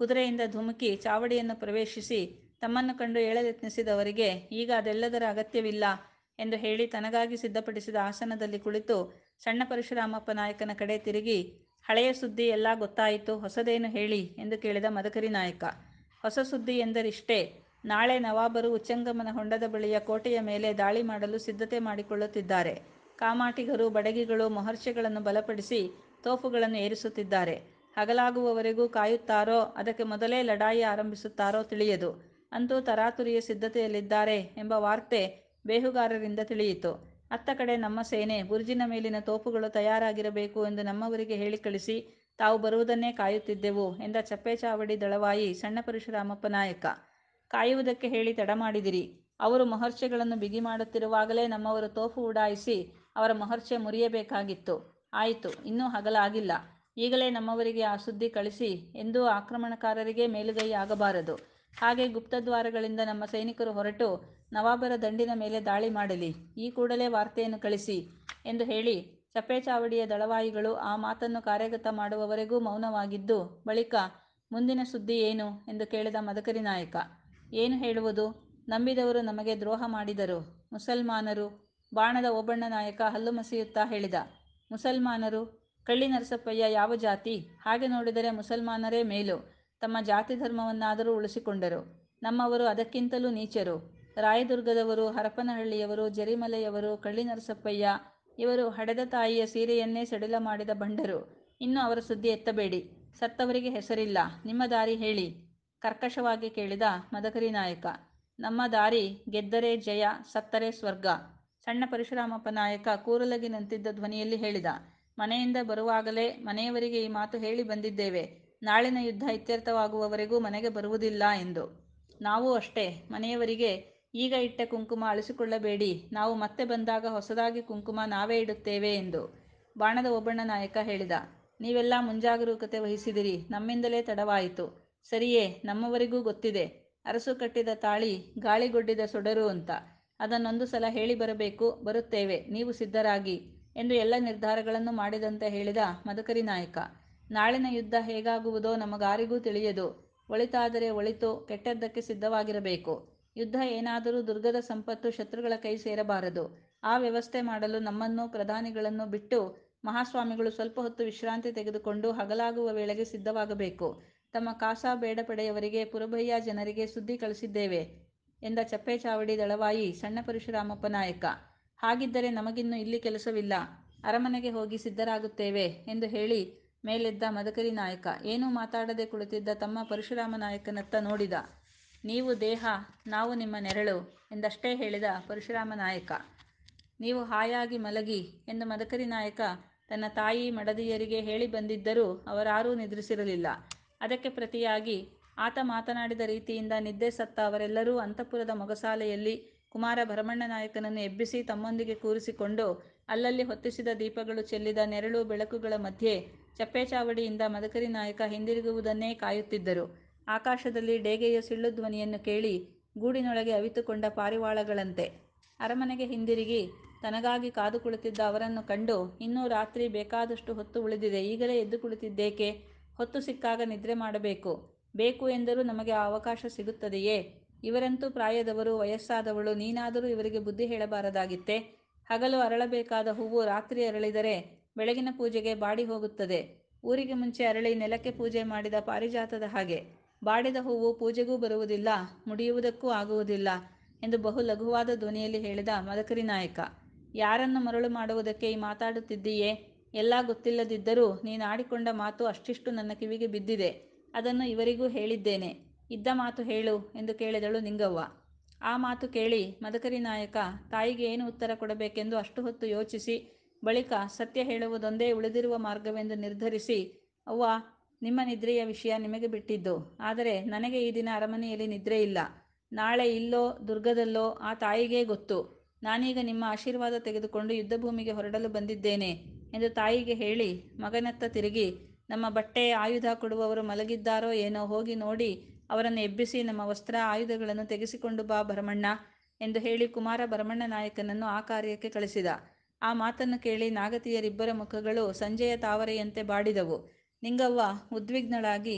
ಕುದುರೆಯಿಂದ ಧುಮುಕಿ ಚಾವಡಿಯನ್ನು ಪ್ರವೇಶಿಸಿ ತಮ್ಮನ್ನು ಕಂಡು ಏಳಲೆತ್ನಿಸಿದವರಿಗೆ ಈಗ ಅದೆಲ್ಲದರ ಅಗತ್ಯವಿಲ್ಲ ಎಂದು ಹೇಳಿ ತನಗಾಗಿ ಸಿದ್ಧಪಡಿಸಿದ ಆಸನದಲ್ಲಿ ಕುಳಿತು ಸಣ್ಣ ಪರಶುರಾಮಪ್ಪ ನಾಯಕನ ಕಡೆ ತಿರುಗಿ ಹಳೆಯ ಸುದ್ದಿ ಎಲ್ಲ ಗೊತ್ತಾಯಿತು ಹೊಸದೇನು ಹೇಳಿ ಎಂದು ಕೇಳಿದ ಮದಕರಿ ನಾಯಕ ಹೊಸ ಸುದ್ದಿ ಎಂದರಿಷ್ಟೇ ನಾಳೆ ನವಾಬರು ಉಚ್ಚಂಗಮನ ಹೊಂಡದ ಬಳಿಯ ಕೋಟೆಯ ಮೇಲೆ ದಾಳಿ ಮಾಡಲು ಸಿದ್ಧತೆ ಮಾಡಿಕೊಳ್ಳುತ್ತಿದ್ದಾರೆ ಕಾಮಾಟಿಗರು ಬಡಗಿಗಳು ಮೊಹರ್ಷೆಗಳನ್ನು ಬಲಪಡಿಸಿ ತೋಪುಗಳನ್ನು ಏರಿಸುತ್ತಿದ್ದಾರೆ ಹಗಲಾಗುವವರೆಗೂ ಕಾಯುತ್ತಾರೋ ಅದಕ್ಕೆ ಮೊದಲೇ ಲಡಾಯಿ ಆರಂಭಿಸುತ್ತಾರೋ ತಿಳಿಯದು ಅಂತೂ ತರಾತುರಿಯ ಸಿದ್ಧತೆಯಲ್ಲಿದ್ದಾರೆ ಎಂಬ ವಾರ್ತೆ ಬೇಹುಗಾರರಿಂದ ತಿಳಿಯಿತು ಅತ್ತ ಕಡೆ ನಮ್ಮ ಸೇನೆ ಬುರ್ಜಿನ ಮೇಲಿನ ತೋಪುಗಳು ತಯಾರಾಗಿರಬೇಕು ಎಂದು ನಮ್ಮವರಿಗೆ ಹೇಳಿ ಕಳಿಸಿ ತಾವು ಬರುವುದನ್ನೇ ಕಾಯುತ್ತಿದ್ದೆವು ಎಂದ ಚಪ್ಪೇಚಾವಡಿ ದಳವಾಯಿ ಸಣ್ಣ ಪರಶುರಾಮಪ್ಪ ನಾಯಕ ಕಾಯುವುದಕ್ಕೆ ಹೇಳಿ ತಡ ಮಾಡಿದಿರಿ ಅವರು ಮೊಹರ್ಷೆಗಳನ್ನು ಬಿಗಿ ಮಾಡುತ್ತಿರುವಾಗಲೇ ನಮ್ಮವರು ತೋಪು ಉಡಾಯಿಸಿ ಅವರ ಮೊಹರ್ಷೆ ಮುರಿಯಬೇಕಾಗಿತ್ತು ಆಯಿತು ಇನ್ನೂ ಹಗಲಾಗಿಲ್ಲ ಈಗಲೇ ನಮ್ಮವರಿಗೆ ಆ ಸುದ್ದಿ ಕಳಿಸಿ ಎಂದೂ ಆಕ್ರಮಣಕಾರರಿಗೆ ಮೇಲುಗೈ ಆಗಬಾರದು ಹಾಗೆ ಗುಪ್ತದ್ವಾರಗಳಿಂದ ನಮ್ಮ ಸೈನಿಕರು ಹೊರಟು ನವಾಬರ ದಂಡಿನ ಮೇಲೆ ದಾಳಿ ಮಾಡಲಿ ಈ ಕೂಡಲೇ ವಾರ್ತೆಯನ್ನು ಕಳಿಸಿ ಎಂದು ಹೇಳಿ ಚಪ್ಪೇಚಾವಡಿಯ ದಳವಾಯಿಗಳು ಆ ಮಾತನ್ನು ಕಾರ್ಯಗತ ಮಾಡುವವರೆಗೂ ಮೌನವಾಗಿದ್ದು ಬಳಿಕ ಮುಂದಿನ ಸುದ್ದಿ ಏನು ಎಂದು ಕೇಳಿದ ಮದಕರಿ ನಾಯಕ ಏನು ಹೇಳುವುದು ನಂಬಿದವರು ನಮಗೆ ದ್ರೋಹ ಮಾಡಿದರು ಮುಸಲ್ಮಾನರು ಬಾಣದ ಓಬಣ್ಣ ನಾಯಕ ಹಲ್ಲು ಮಸೆಯುತ್ತಾ ಹೇಳಿದ ಮುಸಲ್ಮಾನರು ಕಳ್ಳಿ ನರಸಪ್ಪಯ್ಯ ಯಾವ ಜಾತಿ ಹಾಗೆ ನೋಡಿದರೆ ಮುಸಲ್ಮಾನರೇ ಮೇಲು ತಮ್ಮ ಜಾತಿ ಧರ್ಮವನ್ನಾದರೂ ಉಳಿಸಿಕೊಂಡರು ನಮ್ಮವರು ಅದಕ್ಕಿಂತಲೂ ನೀಚರು ರಾಯದುರ್ಗದವರು ಹರಪನಹಳ್ಳಿಯವರು ಜರಿಮಲೆಯವರು ಕಳ್ಳಿ ನರಸಪ್ಪಯ್ಯ ಇವರು ಹಡೆದ ತಾಯಿಯ ಸೀರೆಯನ್ನೇ ಸಡಿಲ ಮಾಡಿದ ಬಂಡರು ಇನ್ನು ಅವರ ಸುದ್ದಿ ಎತ್ತಬೇಡಿ ಸತ್ತವರಿಗೆ ಹೆಸರಿಲ್ಲ ನಿಮ್ಮ ದಾರಿ ಹೇಳಿ ಕರ್ಕಶವಾಗಿ ಕೇಳಿದ ಮದಕರಿ ನಾಯಕ ನಮ್ಮ ದಾರಿ ಗೆದ್ದರೆ ಜಯ ಸತ್ತರೆ ಸ್ವರ್ಗ ಸಣ್ಣ ಪರಶುರಾಮಪ್ಪ ನಾಯಕ ಕೂರಲಗಿ ನಿಂತಿದ್ದ ಧ್ವನಿಯಲ್ಲಿ ಹೇಳಿದ ಮನೆಯಿಂದ ಬರುವಾಗಲೇ ಮನೆಯವರಿಗೆ ಈ ಮಾತು ಹೇಳಿ ಬಂದಿದ್ದೇವೆ ನಾಳಿನ ಯುದ್ಧ ಇತ್ಯರ್ಥವಾಗುವವರೆಗೂ ಮನೆಗೆ ಬರುವುದಿಲ್ಲ ಎಂದು ನಾವು ಅಷ್ಟೇ ಮನೆಯವರಿಗೆ ಈಗ ಇಟ್ಟ ಕುಂಕುಮ ಅಳಿಸಿಕೊಳ್ಳಬೇಡಿ ನಾವು ಮತ್ತೆ ಬಂದಾಗ ಹೊಸದಾಗಿ ಕುಂಕುಮ ನಾವೇ ಇಡುತ್ತೇವೆ ಎಂದು ಬಾಣದ ಓಬಣ್ಣ ನಾಯಕ ಹೇಳಿದ ನೀವೆಲ್ಲ ಮುಂಜಾಗರೂಕತೆ ವಹಿಸಿದಿರಿ ನಮ್ಮಿಂದಲೇ ತಡವಾಯಿತು ಸರಿಯೇ ನಮ್ಮವರಿಗೂ ಗೊತ್ತಿದೆ ಅರಸು ಕಟ್ಟಿದ ತಾಳಿ ಗಾಳಿಗೊಡ್ಡಿದ ಸೊಡರು ಅಂತ ಅದನ್ನೊಂದು ಸಲ ಹೇಳಿ ಬರಬೇಕು ಬರುತ್ತೇವೆ ನೀವು ಸಿದ್ಧರಾಗಿ ಎಂದು ಎಲ್ಲ ನಿರ್ಧಾರಗಳನ್ನು ಮಾಡಿದಂತೆ ಹೇಳಿದ ಮದಕರಿ ನಾಯಕ ನಾಳಿನ ಯುದ್ಧ ಹೇಗಾಗುವುದೋ ನಮಗಾರಿಗೂ ತಿಳಿಯದು ಒಳಿತಾದರೆ ಒಳಿತು ಕೆಟ್ಟದ್ದಕ್ಕೆ ಸಿದ್ಧವಾಗಿರಬೇಕು ಯುದ್ಧ ಏನಾದರೂ ದುರ್ಗದ ಸಂಪತ್ತು ಶತ್ರುಗಳ ಕೈ ಸೇರಬಾರದು ಆ ವ್ಯವಸ್ಥೆ ಮಾಡಲು ನಮ್ಮನ್ನು ಪ್ರಧಾನಿಗಳನ್ನು ಬಿಟ್ಟು ಮಹಾಸ್ವಾಮಿಗಳು ಸ್ವಲ್ಪ ಹೊತ್ತು ವಿಶ್ರಾಂತಿ ತೆಗೆದುಕೊಂಡು ಹಗಲಾಗುವ ವೇಳೆಗೆ ಸಿದ್ಧವಾಗಬೇಕು ತಮ್ಮ ಕಾಸಾ ಬೇಡಪಡೆಯವರಿಗೆ ಪುರಭಯ್ಯ ಜನರಿಗೆ ಸುದ್ದಿ ಕಳಿಸಿದ್ದೇವೆ ಎಂದ ಚಪ್ಪೇಚಾವಡಿ ದಳವಾಯಿ ಸಣ್ಣ ಪರಶುರಾಮಪ್ಪ ನಾಯಕ ಹಾಗಿದ್ದರೆ ನಮಗಿನ್ನು ಇಲ್ಲಿ ಕೆಲಸವಿಲ್ಲ ಅರಮನೆಗೆ ಹೋಗಿ ಸಿದ್ಧರಾಗುತ್ತೇವೆ ಎಂದು ಹೇಳಿ ಮೇಲೆದ್ದ ಮದಕರಿ ನಾಯಕ ಏನೂ ಮಾತಾಡದೆ ಕುಳಿತಿದ್ದ ತಮ್ಮ ಪರಶುರಾಮ ನಾಯಕನತ್ತ ನೋಡಿದ ನೀವು ದೇಹ ನಾವು ನಿಮ್ಮ ನೆರಳು ಎಂದಷ್ಟೇ ಹೇಳಿದ ಪರಶುರಾಮ ನಾಯಕ ನೀವು ಹಾಯಾಗಿ ಮಲಗಿ ಎಂದು ಮದಕರಿ ನಾಯಕ ತನ್ನ ತಾಯಿ ಮಡದಿಯರಿಗೆ ಹೇಳಿ ಬಂದಿದ್ದರೂ ಅವರಾರೂ ನಿದ್ರಿಸಿರಲಿಲ್ಲ ಅದಕ್ಕೆ ಪ್ರತಿಯಾಗಿ ಆತ ಮಾತನಾಡಿದ ರೀತಿಯಿಂದ ನಿದ್ದೆ ಸತ್ತ ಅವರೆಲ್ಲರೂ ಅಂತಃಪುರದ ಮೊಗಸಾಲೆಯಲ್ಲಿ ಕುಮಾರ ಭರಮಣ್ಣ ನಾಯಕನನ್ನು ಎಬ್ಬಿಸಿ ತಮ್ಮೊಂದಿಗೆ ಕೂರಿಸಿಕೊಂಡು ಅಲ್ಲಲ್ಲಿ ಹೊತ್ತಿಸಿದ ದೀಪಗಳು ಚೆಲ್ಲಿದ ನೆರಳು ಬೆಳಕುಗಳ ಮಧ್ಯೆ ಚಪ್ಪೇಚಾವಡಿಯಿಂದ ಮದಕರಿ ನಾಯಕ ಹಿಂದಿರುಗುವುದನ್ನೇ ಕಾಯುತ್ತಿದ್ದರು ಆಕಾಶದಲ್ಲಿ ಡೇಗೆಯ ಸಿಳ್ಳು ಧ್ವನಿಯನ್ನು ಕೇಳಿ ಗೂಡಿನೊಳಗೆ ಅವಿತುಕೊಂಡ ಪಾರಿವಾಳಗಳಂತೆ ಅರಮನೆಗೆ ಹಿಂದಿರುಗಿ ತನಗಾಗಿ ಕಾದು ಕುಳಿತಿದ್ದ ಅವರನ್ನು ಕಂಡು ಇನ್ನೂ ರಾತ್ರಿ ಬೇಕಾದಷ್ಟು ಹೊತ್ತು ಉಳಿದಿದೆ ಈಗಲೇ ಎದ್ದು ಕುಳಿತಿದ್ದೇಕೆ ಹೊತ್ತು ಸಿಕ್ಕಾಗ ನಿದ್ರೆ ಮಾಡಬೇಕು ಬೇಕು ಎಂದರೂ ನಮಗೆ ಆ ಅವಕಾಶ ಸಿಗುತ್ತದೆಯೇ ಇವರಂತೂ ಪ್ರಾಯದವರು ವಯಸ್ಸಾದವಳು ನೀನಾದರೂ ಇವರಿಗೆ ಬುದ್ಧಿ ಹೇಳಬಾರದಾಗಿತ್ತೆ ಹಗಲು ಅರಳಬೇಕಾದ ಹೂವು ರಾತ್ರಿ ಅರಳಿದರೆ ಬೆಳಗಿನ ಪೂಜೆಗೆ ಬಾಡಿ ಹೋಗುತ್ತದೆ ಊರಿಗೆ ಮುಂಚೆ ಅರಳಿ ನೆಲಕ್ಕೆ ಪೂಜೆ ಮಾಡಿದ ಪಾರಿಜಾತದ ಹಾಗೆ ಬಾಡಿದ ಹೂವು ಪೂಜೆಗೂ ಬರುವುದಿಲ್ಲ ಮುಡಿಯುವುದಕ್ಕೂ ಆಗುವುದಿಲ್ಲ ಎಂದು ಬಹು ಲಘುವಾದ ಧ್ವನಿಯಲ್ಲಿ ಹೇಳಿದ ಮದಕರಿ ನಾಯಕ ಯಾರನ್ನು ಮರಳು ಮಾಡುವುದಕ್ಕೆ ಈ ಮಾತಾಡುತ್ತಿದ್ದೀಯೇ ಎಲ್ಲ ಗೊತ್ತಿಲ್ಲದಿದ್ದರೂ ನೀನಾಡಿಕೊಂಡ ಮಾತು ಅಷ್ಟಿಷ್ಟು ನನ್ನ ಕಿವಿಗೆ ಬಿದ್ದಿದೆ ಅದನ್ನು ಇವರಿಗೂ ಹೇಳಿದ್ದೇನೆ ಇದ್ದ ಮಾತು ಹೇಳು ಎಂದು ಕೇಳಿದಳು ನಿಂಗವ್ವ ಆ ಮಾತು ಕೇಳಿ ಮದಕರಿ ನಾಯಕ ತಾಯಿಗೆ ಏನು ಉತ್ತರ ಕೊಡಬೇಕೆಂದು ಅಷ್ಟು ಹೊತ್ತು ಯೋಚಿಸಿ ಬಳಿಕ ಸತ್ಯ ಹೇಳುವುದೊಂದೇ ಉಳಿದಿರುವ ಮಾರ್ಗವೆಂದು ನಿರ್ಧರಿಸಿ ಅವ್ವ ನಿಮ್ಮ ನಿದ್ರೆಯ ವಿಷಯ ನಿಮಗೆ ಬಿಟ್ಟಿದ್ದು ಆದರೆ ನನಗೆ ಈ ದಿನ ಅರಮನೆಯಲ್ಲಿ ನಿದ್ರೆ ಇಲ್ಲ ನಾಳೆ ಇಲ್ಲೋ ದುರ್ಗದಲ್ಲೋ ಆ ತಾಯಿಗೇ ಗೊತ್ತು ನಾನೀಗ ನಿಮ್ಮ ಆಶೀರ್ವಾದ ತೆಗೆದುಕೊಂಡು ಯುದ್ಧಭೂಮಿಗೆ ಹೊರಡಲು ಬಂದಿದ್ದೇನೆ ಎಂದು ತಾಯಿಗೆ ಹೇಳಿ ಮಗನತ್ತ ತಿರುಗಿ ನಮ್ಮ ಬಟ್ಟೆ ಆಯುಧ ಕೊಡುವವರು ಮಲಗಿದ್ದಾರೋ ಏನೋ ಹೋಗಿ ನೋಡಿ ಅವರನ್ನು ಎಬ್ಬಿಸಿ ನಮ್ಮ ವಸ್ತ್ರ ಆಯುಧಗಳನ್ನು ತೆಗೆಸಿಕೊಂಡು ಬಾ ಭರಮಣ್ಣ ಎಂದು ಹೇಳಿ ಕುಮಾರ ಭರಮಣ್ಣ ನಾಯಕನನ್ನು ಆ ಕಾರ್ಯಕ್ಕೆ ಕಳಿಸಿದ ಆ ಮಾತನ್ನು ಕೇಳಿ ನಾಗತಿಯರಿಬ್ಬರ ಮುಖಗಳು ಸಂಜೆಯ ತಾವರೆಯಂತೆ ಬಾಡಿದವು ನಿಂಗವ್ವ ಉದ್ವಿಗ್ನಳಾಗಿ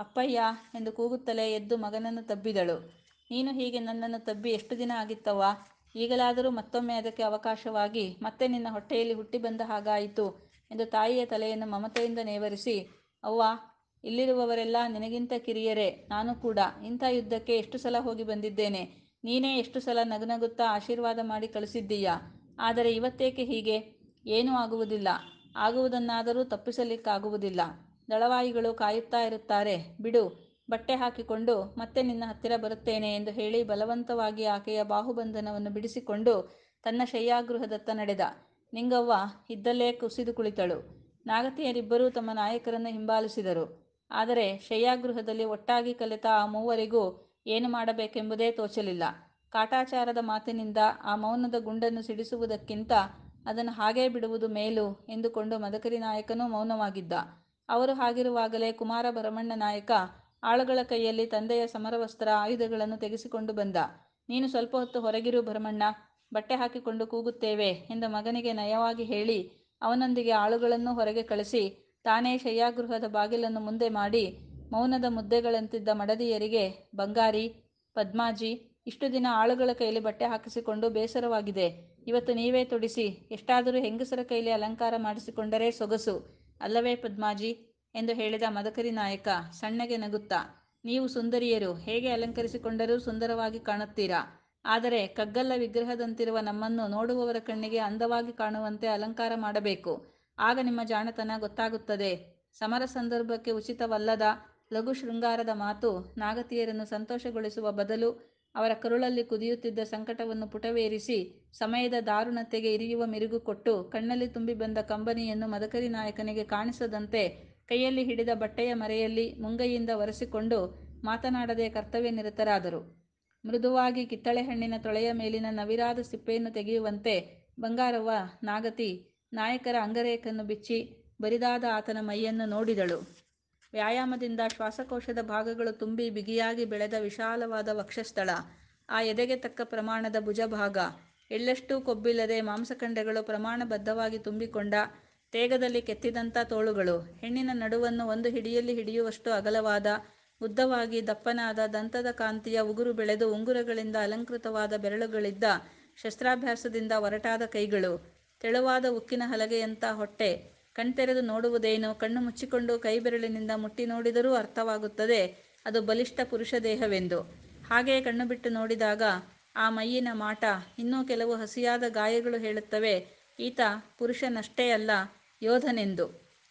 ಅಪ್ಪಯ್ಯ ಎಂದು ಕೂಗುತ್ತಲೇ ಎದ್ದು ಮಗನನ್ನು ತಬ್ಬಿದಳು. ನೀನು ಹೀಗೆ ನನ್ನನ್ನು ತಬ್ಬಿ ಎಷ್ಟು ದಿನ ಆಗಿತ್ತವ್ವಾ? ಈಗಲಾದರೂ ಮತ್ತೊಮ್ಮೆ ಅದಕ್ಕೆ ಅವಕಾಶವಾಗಿ ಮತ್ತೆ ನಿನ್ನ ಹೊಟ್ಟೆಯಲ್ಲಿ ಹುಟ್ಟಿ ಬಂದ ಹಾಗಾಯಿತು ಎಂದು ತಾಯಿಯ ತಲೆಯನ್ನು ಮಮತೆಯಿಂದ ನೇವರಿಸಿ, ಅವ್ವಾ, ಇಲ್ಲಿರುವವರೆಲ್ಲ ನಿನಗಿಂತ ಕಿರಿಯರೇ ನಾನೂ ಕೂಡ. ಇಂಥ ಯುದ್ಧಕ್ಕೆ ಎಷ್ಟು ಸಲ ಹೋಗಿ ಬಂದಿದ್ದೇನೆ. ನೀನೇ ಎಷ್ಟು ಸಲ ನಗುನಗುತ್ತಾ ಆಶೀರ್ವಾದ ಮಾಡಿ ಕಳಿಸಿದ್ದೀಯಾ. ಆದರೆ ಇವತ್ತೇಕೆ ಹೀಗೆ? ಏನೂ ಆಗುವುದಿಲ್ಲ. ಆಗುವುದನ್ನಾದರೂ ತಪ್ಪಿಸಲಿಕ್ಕಾಗುವುದಿಲ್ಲ. ದಳವಾಯಿಗಳು ಕಾಯುತ್ತಾ ಇರುತ್ತಾರೆ. ಬಿಡು. ಬಟ್ಟೆ ಹಾಕಿಕೊಂಡು ಮತ್ತೆ ನಿನ್ನ ಹತ್ತಿರ ಬರುತ್ತೇನೆ ಎಂದು ಹೇಳಿ ಬಲವಂತವಾಗಿ ಆಕೆಯ ಬಾಹುಬಂಧನವನ್ನು ಬಿಡಿಸಿಕೊಂಡು ತನ್ನ ಶಯ್ಯಾಗೃಹದತ್ತ ನಡೆದ. ನಿಂಗವ್ವ ಇದ್ದಲ್ಲೇ ಕುಸಿದು ಕುಳಿತಳು. ನಾಗತಿಯರಿಬ್ಬರೂ ತಮ್ಮ ನಾಯಕರನ್ನು ಹಿಂಬಾಲಿಸಿದರು. ಆದರೆ ಶಯ್ಯಾಗೃಹದಲ್ಲಿ ಒಟ್ಟಾಗಿ ಕಲೆತ ಆ ಮೂವರಿಗೂ ಏನು ಮಾಡಬೇಕೆಂಬುದೇ ತೋಚಲಿಲ್ಲ. ಕಾಟಾಚಾರದ ಮಾತಿನಿಂದ ಆ ಮೌನದ ಗುಂಡನ್ನು ಸಿಡಿಸುವುದಕ್ಕಿಂತ ಅದನ್ನು ಹಾಗೇ ಬಿಡುವುದು ಮೇಲು ಎಂದುಕೊಂಡು ಮದಕರಿನಾಯಕನೂ ಮೌನವಾಗಿದ್ದ. ಅವರು ಹಾಗಿರುವಾಗಲೇ ಕುಮಾರಭರಮಣ್ಣ ನಾಯಕ ಆಳುಗಳ ಕೈಯಲ್ಲಿ ತಂದೆಯ ಸಮರವಸ್ತ್ರ, ಆಯುಧಗಳನ್ನು ತೆಗೆಸಿಕೊಂಡು ಬಂದ. ನೀನು ಸ್ವಲ್ಪ ಹೊತ್ತು ಹೊರಗಿರು ಭರಮಣ್ಣ. ಬಟ್ಟೆ ಹಾಕಿಕೊಂಡು ಕೂಗುತ್ತೇವೆ ಎಂದು ಮಗನಿಗೆ ನಯವಾಗಿ ಹೇಳಿ ಅವನೊಂದಿಗೆ ಆಳುಗಳನ್ನೂ ಹೊರಗೆ ಕಳಿಸಿ ತಾನೇ ಶಯ್ಯಾಗೃಹದ ಬಾಗಿಲನ್ನು ಮುಂದೆ ಮಾಡಿ ಮೌನದ ಮುದ್ದೆಗಳಂತಿದ್ದ ಮಡದಿಯರಿಗೆ ಬಂಗಾರಿ, ಪದ್ಮಾಜಿ, ಇಷ್ಟು ದಿನ ಆಳುಗಳ ಕೈಲಿ ಬಟ್ಟೆ ಹಾಕಿಸಿಕೊಂಡು ಬೇಸರವಾಗಿದೆ. ಇವತ್ತು ನೀವೇ ತೊಡಿಸಿ ಎಷ್ಟಾದರೂ ಹೆಂಗಸರ ಕೈಲಿ ಅಲಂಕಾರ ಮಾಡಿಸಿಕೊಂಡರೆ ಸೊಗಸು, ಅಲ್ಲವೇ ಪದ್ಮಾಜಿ ಎಂದು ಹೇಳಿದ ಮದಕರಿನಾಯಕ ಸಣ್ಣಗೆ ನಗುತ್ತಾ, ನೀವು ಸುಂದರಿಯರು ಹೇಗೆ ಅಲಂಕರಿಸಿಕೊಂಡರೂ ಸುಂದರವಾಗಿ ಕಾಣುತ್ತೀರಾ. ಆದರೆ ಕಗ್ಗಲ್ಲ ವಿಗ್ರಹದಂತಿರುವ ನಮ್ಮನ್ನು ನೋಡುವವರ ಕಣ್ಣಿಗೆ ಅಂದವಾಗಿ ಕಾಣುವಂತೆ ಅಲಂಕಾರ ಮಾಡಬೇಕು. ಆಗ ನಿಮ್ಮ ಜಾಣತನ ಗೊತ್ತಾಗುತ್ತದೆ. ಸಮರ ಸಂದರ್ಭಕ್ಕೆ ಉಚಿತವಲ್ಲದ ಲಘು ಶೃಂಗಾರದ ಮಾತು ನಾಗತಿಯರನ್ನು ಸಂತೋಷಗೊಳಿಸುವ ಬದಲು ಅವರ ಕರುಳಲ್ಲಿ ಕುದಿಯುತ್ತಿದ್ದ ಸಂಕಟವನ್ನು ಪುಟವೇರಿಸಿ ಸಮಯದ ದಾರುಣತೆಗೆ ಇರಿಯುವ ಮಿರುಗು ಕೊಟ್ಟು ಕಣ್ಣಲ್ಲಿ ತುಂಬಿ ಬಂದ ಕಂಬನಿಯನ್ನು ಮದಕರಿನಾಯಕನಿಗೆ ಕಾಣಿಸದಂತೆ ಕೈಯಲ್ಲಿ ಹಿಡಿದ ಬಟ್ಟೆಯ ಮರೆಯಲ್ಲಿ ಮುಂಗೈಯಿಂದ ಒರೆಸಿಕೊಂಡು ಮಾತನಾಡದೆ ಕರ್ತವ್ಯನಿರತರಾದರು. ಮೃದುವಾಗಿ ಕಿತ್ತಳೆಹಣ್ಣಿನ ತೊಳೆಯ ಮೇಲಿನ ನವಿರಾದ ಸಿಪ್ಪೆಯನ್ನು ತೆಗೆಯುವಂತೆ ಬಂಗಾರವ್ವ ನಾಗತಿ ನಾಯಕರ ಅಂಗರೇಖನ್ನು ಬಿಚ್ಚಿ ಬರಿದಾದ ಆತನ ಮೈಯನ್ನು ನೋಡಿದಳು. ವ್ಯಾಯಾಮದಿಂದ ಶ್ವಾಸಕೋಶದ ಭಾಗಗಳು ತುಂಬಿ ಬಿಗಿಯಾಗಿ ಬೆಳೆದ ವಿಶಾಲವಾದ ವಕ್ಷಸ್ಥಳ, ಆ ಎದೆಗೆ ತಕ್ಕ ಪ್ರಮಾಣದ ಭುಜಭಾಗ, ಎಳ್ಳಷ್ಟೂ ಕೊಬ್ಬಿಲ್ಲದೆ ಮಾಂಸಖಂಡಗಳು ಪ್ರಮಾಣ ಬದ್ಧವಾಗಿ ತುಂಬಿಕೊಂಡ ತೇಗದಲ್ಲಿ ಕೆತ್ತಿದಂಥ ತೋಳುಗಳು, ಹೆಣ್ಣಿನ ನಡುವನ್ನು ಒಂದು ಹಿಡಿಯಲ್ಲಿ ಹಿಡಿಯುವಷ್ಟು ಅಗಲವಾದ, ಉದ್ದವಾಗಿ ದಪ್ಪನಾದ, ದಂತದ ಕಾಂತಿಯ ಉಗುರು ಬೆಳೆದು ಉಂಗುರಗಳಿಂದ ಅಲಂಕೃತವಾದ ಬೆರಳುಗಳಿದ್ದ ಶಸ್ತ್ರಾಭ್ಯಾಸದಿಂದ ಒರಟಾದ ಕೈಗಳು, ತೆಳುವಾದ ಉಕ್ಕಿನ ಹಲಗೆಯಂಥ ಹೊಟ್ಟೆ, ಕಣ್ತೆರೆದು ನೋಡುವುದೇನು ಕಣ್ಣು ಮುಚ್ಚಿಕೊಂಡು ಕೈಬೆರಳಿನಿಂದ ಮುಟ್ಟಿ ನೋಡಿದರೂ ಅರ್ಥವಾಗುತ್ತದೆ ಅದು ಬಲಿಷ್ಠ ಪುರುಷದೇಹವೆಂದು. ಹಾಗೇ ಕಣ್ಣುಬಿಟ್ಟು ನೋಡಿದಾಗ ಆ ಮೈಯಿನ ಮಾಟ, ಇನ್ನೂ ಕೆಲವು ಹಸಿಯಾದ ಗಾಯಗಳು ಹೇಳುತ್ತವೆ ಈತ ಪುರುಷನಷ್ಟೇ ಅಲ್ಲ ಯೋಧನೆಂದು.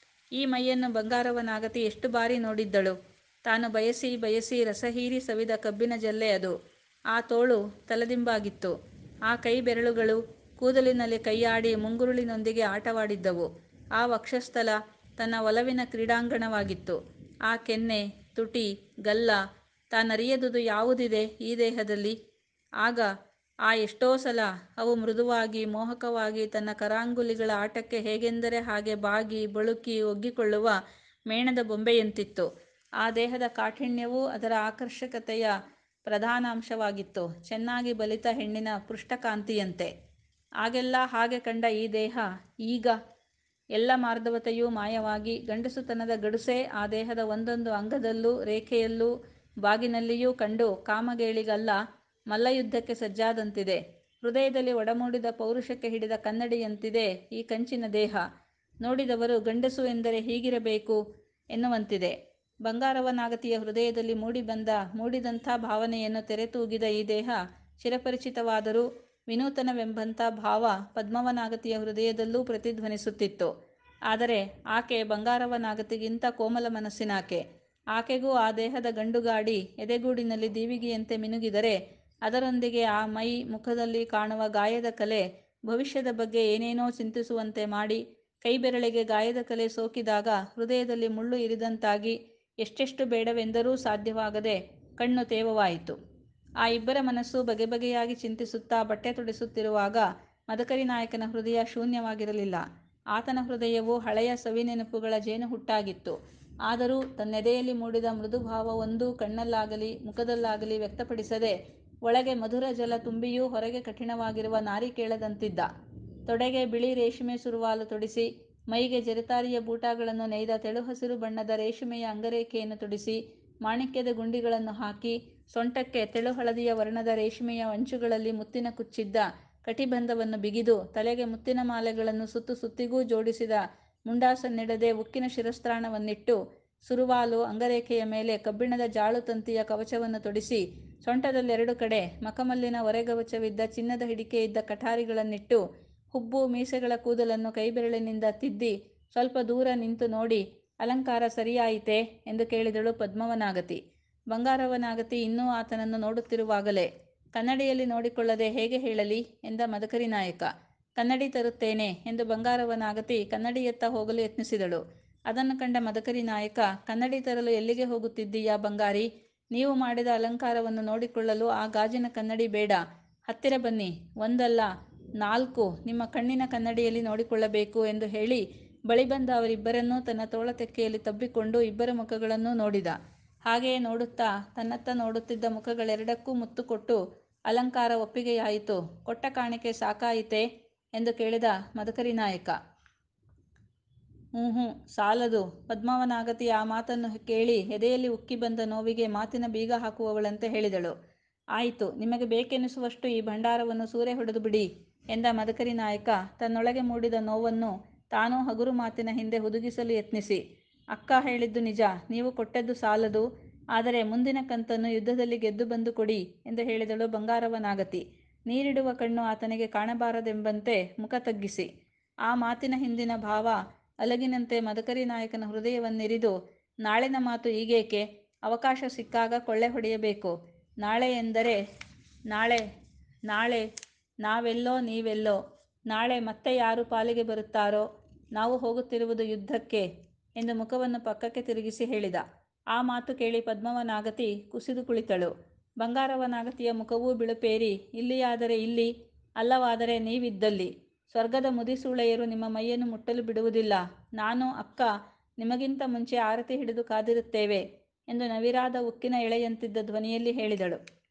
ಈ ಮೈಯನ್ನು ಬಂಗಾರವ್ವ ನಾಗತಿ ಎಷ್ಟು ಬಾರಿ ನೋಡಿದ್ದಳು. ತಾನು ಬಯಸಿ ಬಯಸಿ ರಸಹೀರಿ ಸವಿದ ಕಬ್ಬಿನ ಜಲ್ಲೆ ಅದು. ಆ ತೋಳು ತಲೆದಿಂಬಾಗಿತ್ತು. ಆ ಕೈ ಬೆರಳುಗಳು ಕೂದಲಿನಲ್ಲಿ ಕೈಯಾಡಿ ಮುಂಗುರುಳಿನೊಂದಿಗೆ ಆಟವಾಡಿದ್ದವು. ಆ ವಕ್ಷಸ್ಥಲ ತನ್ನ ಒಲವಿನ ಕ್ರೀಡಾಂಗಣವಾಗಿತ್ತು. ಆ ಕೆನ್ನೆ, ತುಟಿ, ಗಲ್ಲ, ತಾನರಿಯದುದು ಯಾವುದಿದೆ ಈ ದೇಹದಲ್ಲಿ? ಆಗ ಆ ಎಷ್ಟೋ ಸಲ ಅವು ಮೃದುವಾಗಿ ಮೋಹಕವಾಗಿ ತನ್ನ ಕರಾಂಗುಲಿಗಳ ಆಟಕ್ಕೆ ಹೇಗೆಂದರೆ ಹಾಗೆ ಬಾಗಿ ಬಳುಕಿ ಒಗ್ಗಿಕೊಳ್ಳುವ ಮೇಣದ ಬೊಂಬೆಯಂತಿತ್ತು. ಆ ದೇಹದ ಕಾಠಿಣ್ಯವೂ ಅದರ ಆಕರ್ಷಕತೆಯ ಪ್ರಧಾನಾಂಶವಾಗಿತ್ತು ಚೆನ್ನಾಗಿ ಬಲಿತ ಹೆಣ್ಣಿನ ಪೃಷ್ಠಕಾಂತಿಯಂತೆ. ಆಗೆಲ್ಲ ಹಾಗೆ ಕಂಡ ಈ ದೇಹ ಈಗ? ಎಲ್ಲ ಮಾರ್ದವತೆಯೂ ಮಾಯವಾಗಿ ಗಂಡಸುತನದ ಗಡುಸೇ ಆ ದೇಹದ ಒಂದೊಂದು ಅಂಗದಲ್ಲೂ ರೇಖೆಯಲ್ಲೂ ಬಾಗಿನಲ್ಲಿಯೂ ಕಂಡು ಕಾಮಗೇಳಿಗಲ್ಲ ಮಲ್ಲಯುದ್ಧಕ್ಕೆ ಸಜ್ಜಾದಂತಿದೆ. ಹೃದಯದಲ್ಲಿ ಒಡಮೂಡಿದ ಪೌರುಷಕ್ಕೆ ಹಿಡಿದ ಕನ್ನಡಿಯಂತಿದೆ ಈ ಕಂಚಿನ ದೇಹ. ನೋಡಿದವರು ಗಂಡಸು ಎಂದರೆ ಹೀಗಿರಬೇಕು ಎನ್ನುವಂತಿದೆ. ಬಂಗಾರವ್ವ ನಾಗತಿಯ ಹೃದಯದಲ್ಲಿ ಮೂಡಿಬಂದ ಮೂಡಿದಂಥ ಭಾವನೆಯನ್ನು ತೆರೆತೂಗಿದ ಈ ದೇಹ ಚಿರಪರಿಚಿತವಾದರೂ ವಿನೂತನವೆಂಬಂಥ ಭಾವ ಪದ್ಮವ್ವ ನಾಗತಿಯ ಹೃದಯದಲ್ಲೂ ಪ್ರತಿಧ್ವನಿಸುತ್ತಿತ್ತು. ಆದರೆ ಆಕೆ ಬಂಗಾರವ್ವ ನಾಗತಿಗಿಂತ ಕೋಮಲ ಮನಸ್ಸಿನಾಕೆ. ಆಕೆಗೂ ಆ ದೇಹದ ಗಂಡುಗಾಡಿ ಎದೆಗೂಡಿನಲ್ಲಿ ದೀವಿಗೆಯಂತೆ ಮಿನುಗಿದರೆ ಅದರೊಂದಿಗೆ ಆ ಮೈ ಮುಖದಲ್ಲಿ ಕಾಣುವ ಗಾಯದ ಕಲೆ ಭವಿಷ್ಯದ ಬಗ್ಗೆ ಏನೇನೋ ಚಿಂತಿಸುವಂತೆ ಮಾಡಿ ಕೈಬೆರಳಿಗೆ ಗಾಯದ ಕಲೆ ಸೋಕಿದಾಗ ಹೃದಯದಲ್ಲಿ ಮುಳ್ಳು ಇರಿದಂತಾಗಿ ಎಷ್ಟೆಷ್ಟು ಬೇಡವೆಂದರೂ ಸಾಧ್ಯವಾಗದೆ ಕಣ್ಣು ತೇವವಾಯಿತು. ಆ ಇಬ್ಬರ ಮನಸ್ಸೂ ಬಗೆಬಗೆಯಾಗಿ ಚಿಂತಿಸುತ್ತಾ ಬಟ್ಟೆ ತೊಡಿಸುತ್ತಿರುವಾಗ ಮದಕರಿನಾಯಕನ ಹೃದಯ ಶೂನ್ಯವಾಗಿರಲಿಲ್ಲ. ಆತನ ಹೃದಯವೂ ಹಳೆಯ ಸವಿನೆನಪುಗಳ ಜೇನುಹುಟ್ಟಾಗಿತ್ತು. ಆದರೂ ತನ್ನೆದೆಯಲ್ಲಿ ಮೂಡಿದ ಮೃದುಭಾವವೊಂದೂ ಕಣ್ಣಲ್ಲಾಗಲಿ ಮುಖದಲ್ಲಾಗಲಿ ವ್ಯಕ್ತಪಡಿಸದೆ ಒಳಗೆ ಮಧುರ ಜಲ ತುಂಬಿಯೂ ಹೊರಗೆ ಕಠಿಣವಾಗಿರುವ ನಾರಿಕೇಳದಂತಿದ್ದ. ತೊಡೆಗೆ ಬಿಳಿ ರೇಷಿಮೆ ಸುರುವಾಲು ತೊಡಿಸಿ, ಮೈಗೆ ಜರತಾರಿಯ ಬೂಟಾಗಳನ್ನು ನೇಯ್ದ ತೆಳುಹಸಿರು ಬಣ್ಣದ ರೇಷಿಮೆಯ ಅಂಗರೇಖೆಯನ್ನು ತೊಡಿಸಿ, ಮಾಣಿಕ್ಯದ ಗುಂಡಿಗಳನ್ನು ಹಾಕಿ ಸೊಂಟಕ್ಕೆ ತೆಳು ಹಳದಿಯ ವರ್ಣದ ರೇಷ್ಮೆಯ ಅಂಚುಗಳಲ್ಲಿ ಮುತ್ತಿನ ಕುಚ್ಚಿದ್ದ ಕಟಿಬಂಧವನ್ನು ಬಿಗಿದು ತಲೆಗೆ ಮುತ್ತಿನ ಮಾಲೆಗಳನ್ನು ಸುತ್ತು ಸುತ್ತಿಗೂ ಜೋಡಿಸಿದ ಮುಂಡಾಸನ್ನಿಡದೆ ಉಕ್ಕಿನ ಶಿರಸ್ತ್ರಾಣವನ್ನಿಟ್ಟು ಸುರುವಾಲು ಅಂಗರೇಖೆಯ ಮೇಲೆ ಕಬ್ಬಿಣದ ಜಾಳು ತಂತಿಯ ಕವಚವನ್ನು ತೊಡಿಸಿ ಸೊಂಟದಲ್ಲೆರಡು ಕಡೆ ಮಖಮಲ್ಲಿನ ಒರೆಗವಚವಿದ್ದ ಚಿನ್ನದ ಹಿಡಿಕೆಯಿದ್ದ ಕಠಾರಿಗಳನ್ನಿಟ್ಟು ಹುಬ್ಬು ಮೀಸೆಗಳ ಕೂದಲನ್ನು ಕೈಬೆರಳಿನಿಂದ ತಿದ್ದಿ ಸ್ವಲ್ಪ ದೂರ ನಿಂತು ನೋಡಿ ಅಲಂಕಾರ ಸರಿಯಾಯಿತೆ ಎಂದು ಕೇಳಿದಳು ಪದ್ಮವನಾಗತಿ. ಬಂಗಾರವನಾಗತಿ ಇನ್ನೂ ಆತನನ್ನು ನೋಡುತ್ತಿರುವಾಗಲೇ ಕನ್ನಡಿಯಲ್ಲಿ ನೋಡಿಕೊಳ್ಳದೆ ಹೇಗೆ ಹೇಳಲಿ ಎಂದ ಮದಕರಿನಾಯಕ. ಕನ್ನಡಿ ತರುತ್ತೇನೆ ಎಂದು ಬಂಗಾರವನಾಗತಿ ಕನ್ನಡಿಯತ್ತ ಹೋಗಲು ಯತ್ನಿಸಿದಳು. ಅದನ್ನು ಕಂಡ ಮದಕರಿನಾಯಕ ಕನ್ನಡಿ ತರಲು ಎಲ್ಲಿಗೆ ಹೋಗುತ್ತಿದ್ದೀಯಾ ಬಂಗಾರಿ ನೀವು ಮಾಡಿದ ಅಲಂಕಾರವನ್ನು ನೋಡಿಕೊಳ್ಳಲು ಆ ಗಾಜಿನ ಕನ್ನಡಿ ಬೇಡ ಹತ್ತಿರ ಬನ್ನಿ ಒಂದಲ್ಲ ನಾಲ್ಕು ನಿಮ್ಮ ಕಣ್ಣಿನ ಕನ್ನಡಿಯಲ್ಲಿ ನೋಡಿಕೊಳ್ಳಬೇಕು ಎಂದು ಹೇಳಿ ಬಳಿ ಬಂದ ಅವರಿಬ್ಬರನ್ನೂ ತನ್ನ ತೋಳ ತೆಕ್ಕೆಯಲ್ಲಿ ತಬ್ಬಿಕೊಂಡು ಇಬ್ಬರ ಮುಖಗಳನ್ನೂ ನೋಡಿದ. ಹಾಗೆಯೇ ನೋಡುತ್ತಾ ತನ್ನತ್ತ ನೋಡುತ್ತಿದ್ದ ಮುಖಗಳೆರಡಕ್ಕೂ ಮುತ್ತು ಕೊಟ್ಟು ಅಲಂಕಾರ ಒಪ್ಪಿಗೆಯಾಯಿತು ಕೊಟ್ಟ ಕಾಣಿಕೆ ಸಾಕಾಯಿತೆ ಎಂದು ಕೇಳಿದ ಮದಕರಿನಾಯಕ. ಊಹೂಂ ಸಾಲದು ಪದ್ಮಾವನಾಗತಿ ಆ ಮಾತನ್ನು ಕೇಳಿ ಎದೆಯಲ್ಲಿ ಉಕ್ಕಿ ಬಂದ ನೋವಿಗೆ ಮಾತಿನ ಬೀಗ ಹಾಕುವವಳಂತೆ ಹೇಳಿದಳು. ಆಯಿತು ನಿಮಗೆ ಬೇಕೆನಿಸುವಷ್ಟು ಈ ಭಂಡಾರವನ್ನು ಸೂರೆ ಹೊಡೆದು ಬಿಡಿ ಎಂದ ಮದಕರಿನಾಯಕ ತನ್ನೊಳಗೆ ಮೂಡಿದ ನೋವನ್ನು ತಾನೂ ಹಗುರು ಮಾತಿನ ಹಿಂದೆ ಹುದುಗಿಸಲು ಯತ್ನಿಸಿ. ಅಕ್ಕ ಹೇಳಿದ್ದು ನಿಜ ನೀವು ಕೊಟ್ಟದ್ದು ಸಾಲದು ಆದರೆ ಮುಂದಿನ ಕಂತನ್ನು ಯುದ್ಧದಲ್ಲಿ ಗೆದ್ದು ಬಂದು ಕೊಡಿ ಎಂದು ಹೇಳಿದಳು ಬಂಗಾರವನಾಗತಿ ನೀರಿಡುವ ಕಣ್ಣು ಆತನಿಗೆ ಕಾಣಬಾರದೆಂಬಂತೆ ಮುಖ ತಗ್ಗಿಸಿ. ಆ ಮಾತಿನ ಹಿಂದಿನ ಭಾವ ಅಲಗಿನಂತೆ ಮದಕರಿನಾಯಕನ ಹೃದಯವನ್ನಿರಿದು ನಾಳಿನ ಮಾತು ಈಗೇಕೆ ಅವಕಾಶ ಸಿಕ್ಕಾಗ ಕೊಳ್ಳೆ ಹೊಡೆಯಬೇಕು ನಾಳೆ ಎಂದರೆ ನಾಳೆ ನಾಳೆ ನಾವೆಲ್ಲೋ ನೀವೆಲ್ಲೋ ನಾಳೆ ಮತ್ತೆ ಯಾರು ಪಾಲಿಗೆ ಬರುತ್ತಾರೋ ನಾವು ಹೋಗುತ್ತಿರುವುದು ಯುದ್ಧಕ್ಕೆ ಎಂದು ಮುಖವನ್ನು ಪಕ್ಕಕ್ಕೆ ತಿರುಗಿಸಿ ಹೇಳಿದ. ಆ ಮಾತು ಕೇಳಿ ಪದ್ಮವನಾಗತಿ ಕುಸಿದು ಕುಳಿತಳು. ಬಂಗಾರವನಾಗತಿಯ ಮುಖವೂ ಬಿಳುಪೇರಿ ಇಲ್ಲಿಯಾದರೆ ಇಲ್ಲಿ ಅಲ್ಲವಾದರೆ ನೀವಿದ್ದಲ್ಲಿ ಸ್ವರ್ಗದ ಮುದಿಸೂಳೆಯರು ನಿಮ್ಮ ಮೈಯನ್ನು ಮುಟ್ಟಲು ಬಿಡುವುದಿಲ್ಲ ನಾನೂ ಅಕ್ಕ ನಿಮಗಿಂತ ಮುಂಚೆ ಆರತಿ ಹಿಡಿದು ಕಾದಿರುತ್ತೇವೆ ಎಂದು ನವಿರಾದ ಉಕ್ಕಿನ ಎಳೆಯಂತಿದ್ದ ಧ್ವನಿಯಲ್ಲಿ ಹೇಳಿದಳು.